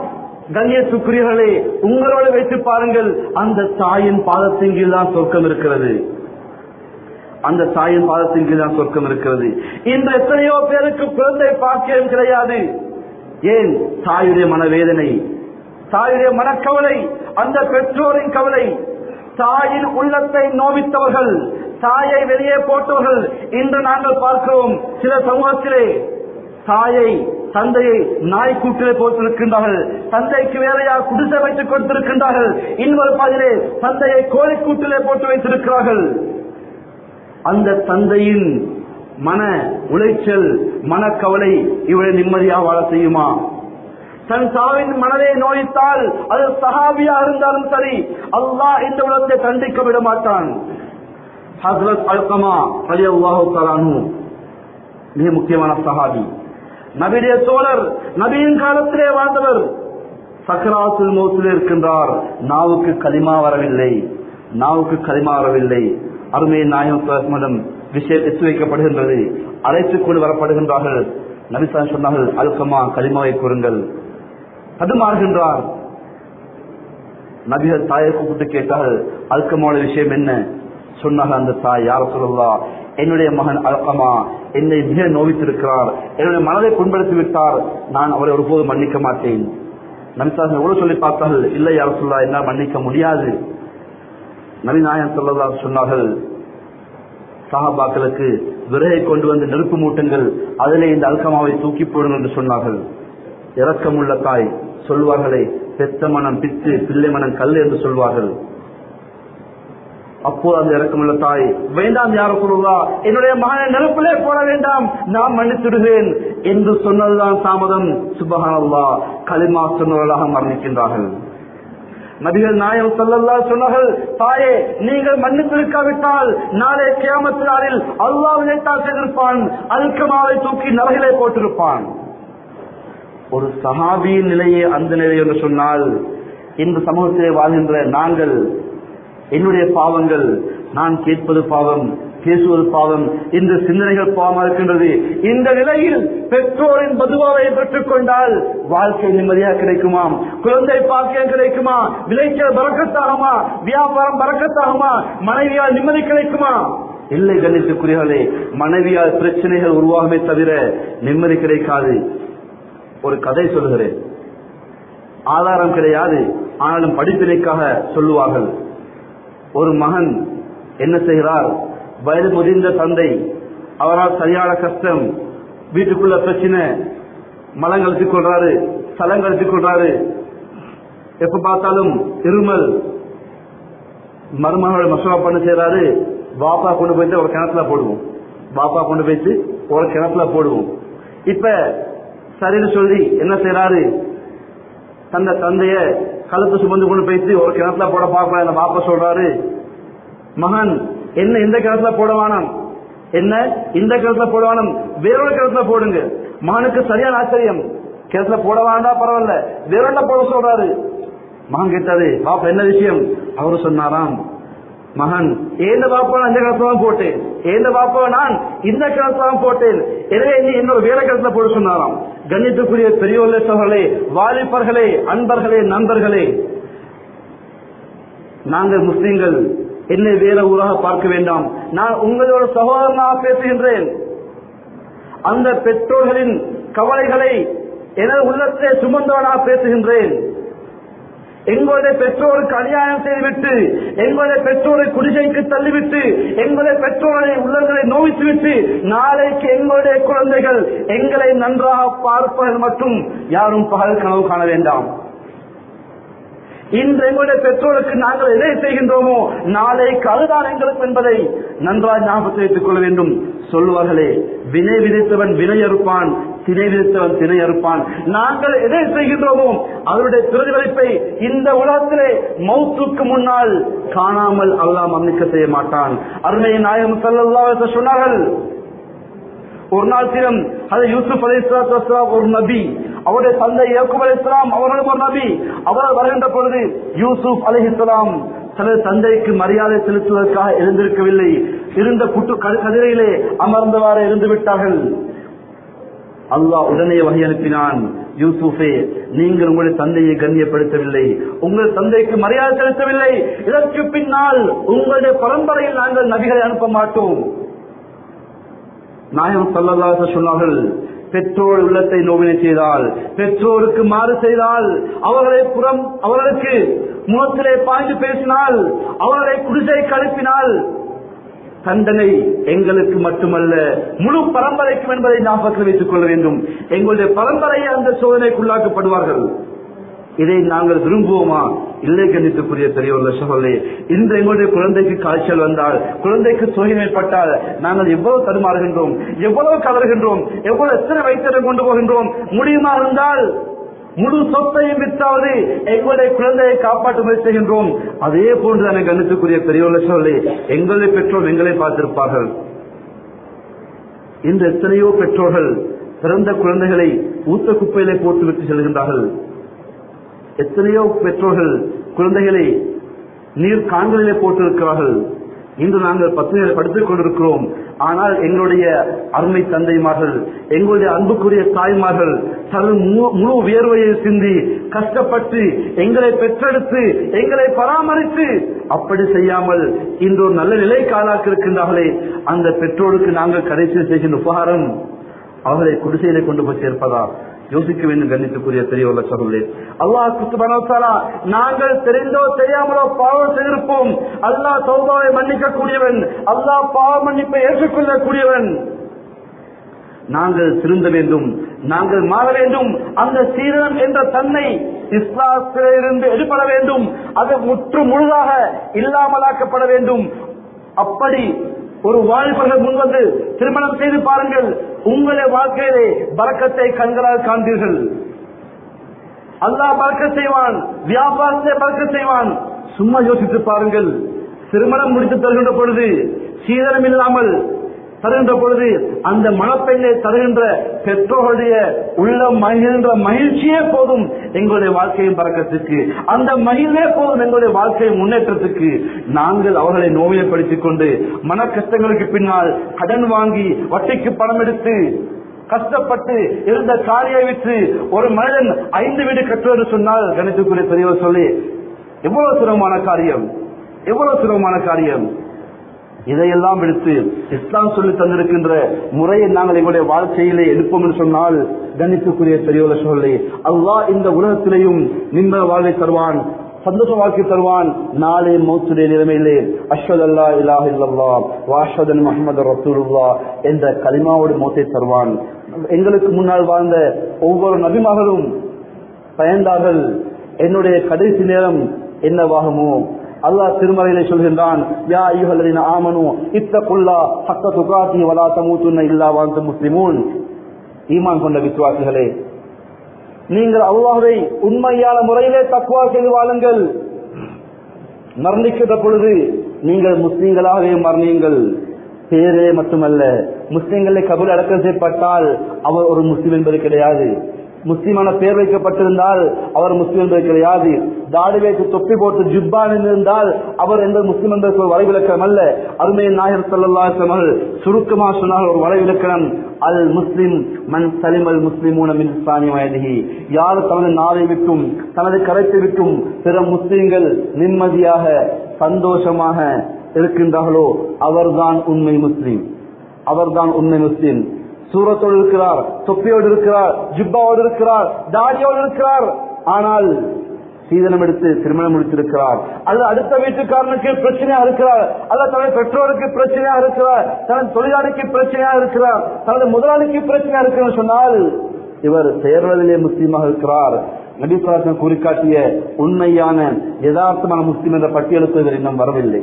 A: கண்ணியத்துக்குரியவர்களே உங்களோட வைத்து பாருங்கள் அந்த தாயின் பாதத்தின் கீழ் தான் சொர்க்கம் இருக்கிறது அந்த தாயின் பாதத்தின் கீழ் தான் சொர்க்கம் இருக்கிறது இன்று எத்தனையோ பேருக்கு குழந்தை பாக்கியம் கிடையாது ஏன் தாயுடைய மனவேதனை தாயுடைய மனக்கவலை அந்த பெற்றோரின் கவலை தாயின் உள்ளத்தை நோவித்தவர்கள் தாயை வெளியே போட்டவர்கள் இன்று நாங்கள் பார்க்கிறோம் சில சமூகத்திலே தாயை தந்தையை நாய் கூட்டிலே போட்டிருக்கின்றார்கள் தந்தைக்கு வேலையா குடிசை வைத்துக் கொடுத்திருக்கின்றார்கள் இன்னொரு பாதிலே தந்தையை கோழி கூட்டிலே போட்டு வைத்திருக்கிறார்கள் அந்த தந்தையின் மன உளைச்சல் மனக்கவலை இவளை நிம்மதியாக வாழ செய்யுமா தன் சாவின் மனதை நோய்த்தால் அது சஹாபியா இருந்தாலும் சரி அல்லாஹ் இந்த உலகத்தை தண்டிக்க விட மாட்டான் ஹசரத் அல்கமா அலி அல்லாஹு மிக முக்கியமான சஹாபி நபிடைய தோழர் நபியின் காலத்திலே வாழ்ந்தவர் சக்கராசுல் மௌத்தில் இருக்கின்றார் நாவுக்கு களிமா வரவில்லை நாவுக்கு களிமா வரவில்லை அருமை நாயம் விஷயம் எத்து வைக்கப்படுகின்றது அழைத்துக் கொண்டு வரப்படுகின்றார்கள் நபிசான் சொன்னார்கள் அல்கமா களிமாவை கூறுங்கள் தடுமாறுகின்றார் நபிகள் தாயை கூப்பிட்டு கேட்டார்கள் அல்கமாவோட விஷயம் என்ன சொன்னார்கள் அந்த தாய் யார சொல்லலா என்னுடைய மகன் அல்கமா என்னை மிக நோவித்திருக்கிறார் என்னுடைய மனதை புண்படுத்தி விட்டார் நான் அவரை ஒருபோதும் மன்னிக்க மாட்டேன் நபிசாசன் எவ்வளவு சொல்லி பார்த்தார்கள் இல்லை யார சொல்லா என்னால் மன்னிக்க முடியாது நபிநாயகம் சொல்லலா சொன்னார்கள் சஹாபாக்களுக்கு விறகை கொண்டு வந்து நெருப்பு மூட்டுங்கள் அதிலே இந்த அல்கமாவை தூக்கி போடுங்கள் என்று சொன்னார்கள் இரக்கமுள்ள தாய் சொல்வார்களே பெத்த மனம் பித்து பிள்ளை மனம் கல் என்று சொல்வார்கள் அப்போது அந்த இறக்கமுள்ள தாய் வேண்டாம் யார சொல்லுவா என்னுடைய மகனை நெருப்பிலே போட வேண்டாம் நான் மன்னித்துடுகிறேன் என்று சொன்னதுதான் தாமதம் சுபகானல்லா களிமா சொன்னவர்களாக மரணிக்கின்றார்கள் நபிகள் நாயம் சொல்லல்லா சொன்னார்கள் தாயே நீங்கள் மன்னித்திருக்காவிட்டால் நாளை கியாமத்தினாரில் அல்லாஹ் நினைத்தால் செய்திருப்பான் அல்கமாவை தூக்கி நரகிலே போட்டிருப்பான் ஒரு சஹாபியின் நிலையே அந்த நிலை என்று சொன்னால் இந்த சமூகத்திலே வாழ்கின்ற நாங்கள் என்னுடைய பாவங்கள் நான் கேட்பது பாவம் பேசுவது பாவம் இந்த சிந்தனைகள் பாவமாக இருக்கின்றது இந்த நிலையில் பெற்றோரின் பதுவாவை பெற்றுக் கொண்டால் வாழ்க்கை நிம்மதியாக கிடைக்குமாம் குழந்தை பாக்கியம் கிடைக்குமா விளைச்சல் பறக்கத்தாகுமா வியாபாரம் பறக்கத்தாகுமா மனைவியால் நிம்மதி கிடைக்குமா இல்லை கணித்துக்குரியவர்களே மனைவியால் பிரச்சனைகள் உருவாகுமே தவிர நிம்மதி கிடைக்காது ஒரு கதை சொல்லுகிறேன் ஆதாரம் கிடையாது ஆனாலும் படிப்பினைக்காக சொல்லுவார்கள் ஒரு மகன் என்ன செய்கிறார் வயது முதிர்ந்த தந்தை அவரால் சரியான கஷ்டம் வீட்டுக்குள்ள பிரச்சனை மலம் கழித்துக் கொள்றாரு சலம் கழித்துக் கொள்றாரு எப்ப பார்த்தாலும் இருமல் மருமகளோட மசோதா பண்ண செய்யறாரு பாப்பா கொண்டு போயிட்டு ஒரு கிணத்துல போடுவோம் பாப்பா கொண்டு போயிட்டு ஒரு கிணத்துல போடுவோம் இப்ப சரின்னு சொல்லி என்ன செய்யறாரு தந்த தந்தைய கழுத்து சுமந்து கொண்டு போயிட்டு ஒரு கிணத்துல போட பார்க்க அந்த பாப்பா சொல்றாரு மகன் என்ன இந்த கிணத்துல போட வேணாம் என்ன இந்த கிணத்துல போட வேணாம் வேறொரு கிணத்துல போடுங்க மகனுக்கு சரியான ஆச்சரியம் கிணத்துல போட வேண்டாம் பரவாயில்ல வேறொண்ட போட சொல்றாரு மகன் கேட்டாரு பாப்பா என்ன விஷயம் அவரு சொன்னாராம் மகன் ஏந்த பாப்பா நான் இந்த கிணத்துல தான் போட்டேன் ஏந்த பாப்பா நான் இந்த கிணத்துல தான் போட்டேன் எனவே நீ இன்னொரு வேற கிணத்துல போட சொன்னாராம் கண்ணியத்துக்குரிய பெரியோர்களே சோழர்களே வாலிபர்களே அன்பர்களே நண்பர்களே நாங்கள் முஸ்லீம்கள் என்னை வேற ஊராக பார்க்க வேண்டாம் நான் உங்களோட சகோதரனாக பேசுகின்றேன் அந்த பெற்றோர்களின் கவலைகளை எனது உள்ளத்தை சுமந்தவனாக பேசுகின்றேன் எங்களுடைய பெற்றோருக்கு அநியாயம் செய்துவிட்டு எங்களுடைய பெற்றோரை குடிசைக்கு தள்ளிவிட்டு எங்களுடைய பெற்றோரை உள்ளங்களை நோவித்துவிட்டு நாளைக்கு எங்களுடைய குழந்தைகள் எங்களை நன்றாக பார்ப்பது மட்டும் யாரும் பகல் கனவு காண வேண்டாம் இன்று எங்களுடைய பெற்றோருக்கு நாங்கள் எதை செய்கின்றோமோ நாளைக்கு அதுதான் எங்களுக்கு என்பதை நன்றாக ஞாபகத்தில் வைத்துக் கொள்ள வேண்டும் சொல்வார்களே வினை விதைத்தவன் வினை அறுப்பான் திணை விதைத்தவன் திணை அறுப்பான் நாங்கள் எதை செய்கின்றோமோ அதனுடைய பிரதிபலிப்பை இந்த உலகத்திலே மௌத்துக்கு முன்னால் காணாமல் அல்லாஹ் மன்னிக்க செய்ய மாட்டான் அருமையை நாயகம் சல்லல்லாஹு சொன்னார்கள் ஒரு நாள் தினம் அது யூசுப் அலி இஸ்லாம் ஒரு நபி அவருடைய தந்தை யக்கூப் அலி இஸ்லாம் அவர்களும் ஒரு நபி அவர்கள் வருகின்ற பொழுது யூசுப் அலி இஸ்லாம் தனது தந்தைக்கு மரியாதை செலுத்துவதற்காக இருந்திருக்கவில்லை இருந்த குட்டு கதிரையிலே அமர்ந்தவாறு இருந்து விட்டார்கள் அல்லாஹ் உடனே வகை அனுப்பினான் யூசுஃபே நீங்கள் உங்களுடைய தந்தையை கண்ணியப்படுத்தவில்லை உங்கள் தந்தைக்கு மரியாதை செலுத்தவில்லை இதற்கு பின்னால் உங்களுடைய பரம்பரையில் நாங்கள் நபிகளை அனுப்ப மாட்டோம் நாயகம் சல்லல்லாஹு சொன்னார்கள் பெற்றோர் உள்ளத்தை நோவினை செய்தால் பெற்றோருக்கு மாறு செய்தால் அவர்களை புறம் அவர்களுக்கு முகத்திலே பாய்ந்து பேசினால் அவர்களை குடிசை கழுப்பினால் தண்டனை எங்களுக்கு மட்டுமல்ல முழு பரம்பரைக்கும் என்பதை ஞாபகத்தில் வைத்துக் கொள்ள வேண்டும் எங்களுடைய பரம்பரையை அந்த சோதனைக்குள்ளாக்கப்படுவார்கள் இதை நாங்கள் விரும்புவோமா இல்லை கணித்துக்குரிய பெரியவர்கள சகோதரே இன்று எங்களுடைய குழந்தைக்கு காய்ச்சல் வந்தால் குழந்தைக்கு சோகம் ஏற்பட்டால் நாங்கள் எவ்வளவு தடுமாறுகின்றோம் எவ்வளவு கதறுகின்றோம் எவ்வளவு எத்தனை வைத்தியம் கொண்டு போகின்றோம் முடியுமா இருந்தால் முழு சொத்தையும் வித்தாவது எங்களுடைய குழந்தையை காப்பாற்ற முயற்சி செய்கின்றோம் அதே போன்று எனக்கு கணித்துக்குரிய பெரியவர்கள சகோதரே எங்களுடைய பெற்றோர் எங்களை பார்த்திருப்பார்கள் இன்று எத்தனையோ பெற்றோர்கள் பிறந்த குழந்தைகளை ஊத்த குப்பையிலே போட்டு விட்டு செல்கின்றார்கள் எத்தனையோ பெற்றோர்கள் குழந்தைகளை நீர் காண்களிலே போட்டிருக்கிறார்கள் இன்று நாங்கள் பத்திரிகை படித்துக் கொண்டிருக்கிறோம் ஆனால் எங்களுடைய அருமை தந்தைமார்கள் எங்களுடைய அன்புக்குரிய தாய்மார்கள் தனது மு- முழு வியர்வையை சிந்தி கஷ்டப்பட்டு எங்களை பெற்றெடுத்து எங்களை பராமரித்து அப்படி செய்யாமல் இன்று ஒரு நல்ல நிலைக்கு ஆளாக்கி இருக்கின்றார்களே அந்த பெற்றோருக்கு நாங்கள் கடைசியில் செய்கின்ற உபகாரம் அவர்களை குடிசையிலே கொண்டு போய் சேர்ப்பதா யோசிக்க வேண்டும் கண்ணித்துக்குரிய பெரியவர்கள சகோதரே அல்லாஹ் குத்துபனோத்தாலா நாங்கள் தெரிந்தோ தெரியாமலோ பாவம் செய்திருப்போம் அல்லாஹ் தௌபாவை மன்னிக்க கூடியவன் அல்லாஹ் பாவ மன்னிப்பை ஏற்றுக்கொள்ளக்கூடியவன் நாங்கள் திருந்த வேண்டும் நாங்கள் மாற வேண்டும் அந்த சீரனம் என்ற தன்மை இஸ்லாத்திலிருந்து எடுபட வேண்டும் அது முற்று முழுதாக இல்லாமலாக்கப்பட வேண்டும் அப்படி ஒரு வாலிபர்கள் முன்வந்து திருமணம் செய்து பாருங்கள் உங்களுடைய வாழ்க்கையிலே பறக்கத்தை கண்களால் காண்பீர்கள் அல்லாஹ் பறக்க செய்வான் வியாபாரத்தை பறக்க செய்வான் சும்மா யோசித்து பாருங்கள் திருமணம் முடித்து தருகின்ற பொழுது சீதனம் இல்லாமல் தருகின்ற பொழுது அந்த மணப்பெண்ணை தருகின்ற பெற்றோர்களுடைய உள்ள மகிழ்கின்ற மகிழ்ச்சியே போதும் எங்களுடைய வாழ்க்கையின் பறக்கத்துக்கு அந்த மகிழ்வே போதும் எங்களுடைய வாழ்க்கையின் முன்னேற்றத்துக்கு நாங்கள் அவர்களை நோயப்படுத்திக் கொண்டு மன கஷ்டங்களுக்கு பின்னால் கடன் வாங்கி வட்டிக்கு பணம் எடுத்து கஷ்டப்பட்டு இருந்த காரியை விற்று ஒரு மனிதன் ஐந்து வீடு கட்டுவது சொன்னால் கணித்துக்குரிய பெரியவர் சொல்லி எவ்வளவு சிரமமான காரியம் எவ்வளவு சிரமமான காரியம் இதையெல்லாம் எடுத்து இஸ்லாம் சொல்லி தந்திருக்கின்ற முறையை நாங்கள் எங்களுடைய வாழ்க்கையிலே எடுப்போம் என்று சொன்னால் கணித்துக்குரிய பெரியவர்கள் சொல்லி அல்லாஹ் இந்த உலகத்திலேயும் நிம்ம வாழ்வை தருவான் சந்தோஷ வாழ்க்கை தருவான் நாளே மௌத்துடைய நிலைமையிலே அஷ்வத் அல்லா இலாஹ இல்லல்லா வாஷதன் முகமது ரசூலுல்லா என்ற கலிமாவோடு மௌத்தை தருவான் எங்களுக்கு முன்னால் வாழ்ந்த ஒவ்வொரு நபிமகளும் பயந்தார்கள் என்னுடைய கடைசி நேரம் என்னவாகுமோ அல்லாஹ் திருமறையிலே சொல்கின்றான் யா ஐயுஹல்லதீன ஆமனு இத்தகுல்லா ஹக்க துகாத்தி வலா தமூத்துன்ன இல்லா வாந்து முஸ்லிமூன் ஈமான் கொண்ட விசுவாசிகளே நீங்கள் அல்லாஹ்வை உண்மையான முறையிலே தக்குவா செய்து வாழுங்கள் மரணிக்கிற பொழுது நீங்கள் முஸ்லீம்களாகவே மரணியுங்கள் பேரே மட்டுமல்ல முஸ்லிம்களை கபல் அடக்கம் செய்யப்பட்டால் அவர் ஒரு முஸ்லிம் என்பது கிடையாது முஸ்லிமான பேர் வைக்கப்பட்டிருந்தால் அவர் முஸ்லிம் என்பது கிடையாது தாடி வைத்து தொப்பி போட்டு ஜிப்பான் இருந்தால் அவர் எந்த முஸ்லிம் என்பதற்கு ஒரு வரைவிலக்கணம் அல்ல அருமையின் நாயர் சொல்லல்லாசமல் சுருக்கமா சொன்னால் ஒரு வரைவிலக்கணம் அல் முஸ்லிம் மன் சலிமல் முஸ்லிமூன மின் இஸ்லாமிய வயதிகி யார் தனது நாளை விட்டும் தனது கரைத்தை விட்டும் பிற முஸ்லிம்கள் நிம்மதியாக சந்தோஷமாக இருக்கின்றார்களோ அவர்தான் உண்மை முஸ்லிம் அவர்தான் உண்மை முஸ்லிம் சூரத்தோடு இருக்கிறார் தொப்பியோடு இருக்கிறார் ஜிப்பாவோடு இருக்கிறார் தாடியோடு இருக்கிறார் ஆனால் சீதனம் எடுத்து திருமணம் முடித்திருக்கிறார் அல்லது அடுத்த வீட்டுக்காரனுக்கு பிரச்சனையா இருக்கிறார் அல்லது தனது பெற்றோருக்கு பிரச்சனையா இருக்கிறார் தனது தொழிலாளிக்கு பிரச்சனையா இருக்கிறார் தனது முதலாளிக்கு பிரச்சனையா இருக்கிறார் சொன்னால் இவர் சேர்வதிலே முஸ்லீமாக இருக்கிறார் நபிசுவாசன் கூறிக்காட்டிய உண்மையான யதார்த்தமான முஸ்லீம் என்ற பட்டியலுக்கு இவர் இன்னும் வரவில்லை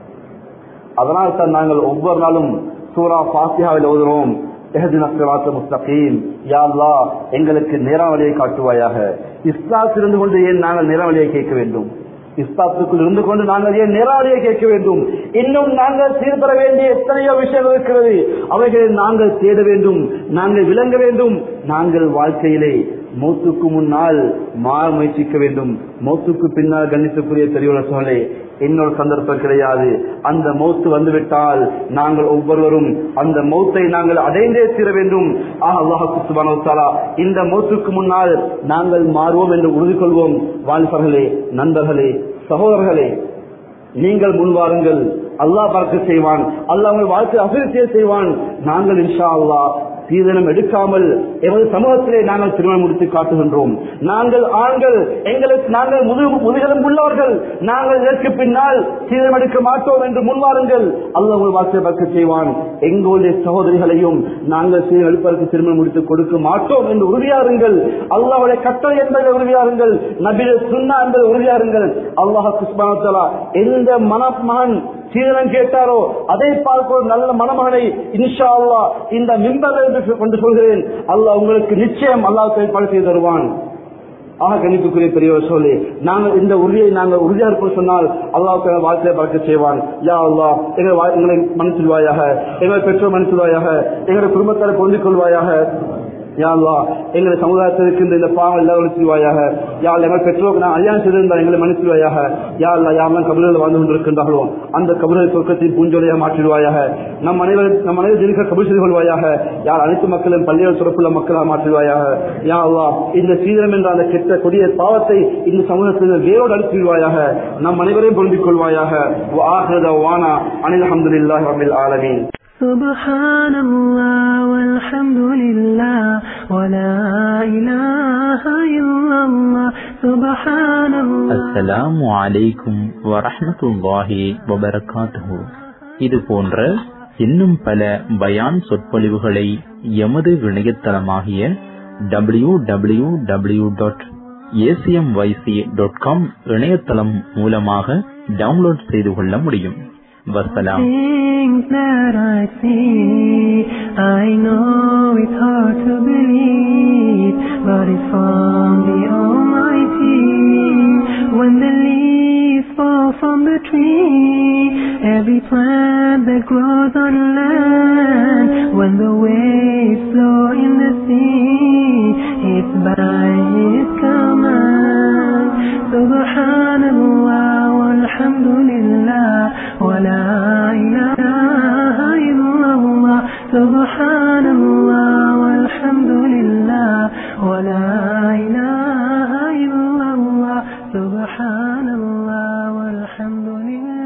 A: அதனால் தான் நாங்கள் ஒவ்வொரு நாளும் சூரா பாசியாவில் ஓதுறோம் முஸ்தகீம் யாழ்லா எங்களுக்கு நேராவளியை காட்டுவாயாக இஸ்லாத்தில் இருந்து கொண்டு ஏன் நாங்கள் நேராவளியை கேட்க வேண்டும் இஸ்லாத்துக்குள் இருந்து கொண்டு நாங்கள் ஏன் நேராவளியை கேட்க வேண்டும் இன்னும் நாங்கள் சீர்பெற வேண்டிய எத்தனையோ விஷயங்கள் இருக்கிறது அவைகளை நாங்கள் தேட வேண்டும் நாங்கள் விளங்க வேண்டும் நாங்கள் வாழ்க்கையிலே மௌத்துக்கு முன்னால் மாற முயற்சிக்க வேண்டும் மௌத்துக்கு பின்னால் கணித்துக்குரிய பெரியவர சோழே இன்னொரு சந்தர்ப்பம் கிடையாது அந்த மௌத்து வந்துவிட்டால் நாங்கள் ஒவ்வொருவரும் அந்த மௌத்தை நாங்கள் அடைந்தே தீர வேண்டும் அல்லாஹாலா இந்த மௌத்துக்கு முன்னால் நாங்கள் மாறுவோம் என்று உறுதி கொள்வோம் வாலிபர்களே நண்பர்களே சகோதரர்களே நீங்கள் முன்வாருங்கள் அல்லாஹ் பார்க்க செய்வான் அல்லாஹ் உங்கள் வாழ்க்கை அபிவிருத்தியை செய்வான் நாங்கள் இன்ஷா அல்லாஹ் தீதனம் எடுக்காமல் எமது சமூகத்திலே நாங்கள் திருமணம் முடித்து காட்டுகின்றோம் நாங்கள் ஆண்கள் எங்களுக்கு நாங்கள் முதுகு முதுகலும் உள்ளவர்கள் நாங்கள் இதற்கு பின்னால் தீதனம் எடுக்க மாட்டோம் என்று முன்வாருங்கள் அல்லாஹ் உங்கள் வாழ்க்கை பார்க்க செய்வான் எங்களுடைய சகோதரிகளையும் நாங்கள் சீதனம் எடுப்பதற்கு திருமணம் முடித்து கொடுக்க மாட்டோம் என்று உறுதியாருங்கள் அல்லாவுடைய கட்டளை என்பதை உறுதியாருங்கள் நபிட சுண்ணா என்பதை உறுதியாருங்கள் அல்லாஹ் குஸ்மானத்தலா எந்த மனமகன் சீதனம் கேட்டாரோ அதை பார்க்க நல்ல மணமகனை இன்ஷா அல்லா இந்த மிம்பர் என்று கொண்டு சொல்கிறேன் அல்லாஹ் உங்களுக்கு நிச்சயம் அல்லாஹ் ஏற்பாடு செய்து தருவான் ஆக கணிப்புக்குரிய பெரியவர் சொல்லி நாங்கள் இந்த உறுதியை நாங்கள் உறுதியாக இருப்போம் சொன்னால் அல்லாவுக்கு வாழ்க்கையை பார்க்க செய்வான் யா அல்லா எங்களை வா- எங்களை மன்னிச்சுள்வாயாக எங்களை பெற்றோர் மன்னிச்சுள்வாயாக எங்களை குடும்பத்தாரை பொருந்திக் கொள்வாயாக யா அல்லாஹ் எங்களை சமுதாயத்தில் இருக்கின்ற இந்த பாவம் எல்லாம் ஒழிச்சுவாயாக யா அல்லாஹ் எங்கள் பெற்றோருக்கு நான் அழியான் செய்திருந்தால் எங்களை மன்னிச்சுவாயாக யா அல்லா யாரெல்லாம் கபல்களில் வாழ்ந்து கொண்டிருக்கின்றார்களோ அந்த கபல்களை சொர்க்கத்தின் பூஞ்சொலியாக மாற்றிடுவாயாக நம் அனைவரும் நம் அனைவரும் ஜெனிக்க கபல் செய்து கொள்வாயாக யார் அனைத்து மக்களும் பள்ளிகள் சிறப்புள்ள மக்களாக மாற்றிடுவாயாக யா அல்லாஹ் இந்த சீதனம் என்ற அந்த கெட்ட கொடிய பாவத்தை இந்த சமூகத்தில் வேரோடு அழித்துவிடுவாயாக நம் அனைவரையும் பொருந்திக் கொள்வாயாக வானா அனில் அஹமதுல்லாஹி ரபில் ஆலமீன்
B: سبحان الله والحمد لله ولا إله إلا الله سبحان الله
C: அஸ்ஸலாமு அலைக்கும் வரஹ்மத்துல்லாஹி வபரகாத்துஹு இது போன்ற இன்னும் பல பயான் சொற்பொழிவுகளை எமது இணையதளமாகிய W W W dot ACMYC dot com இணையதளம் மூலமாக டவுன்லோட் செய்து கொள்ள முடியும் வசலாம்
B: Things that I see, I know it's hard to believe, but it's from the Almighty. When the leaves fall from the tree, every plant that grows on land, when the waves flow in the sea, it's by His command. Subhanallah walhamdulillah wa la ilaha illallah. Subhanallah walhamdulillah wa la ilaha illallah. Subhanallah walhamdulillah.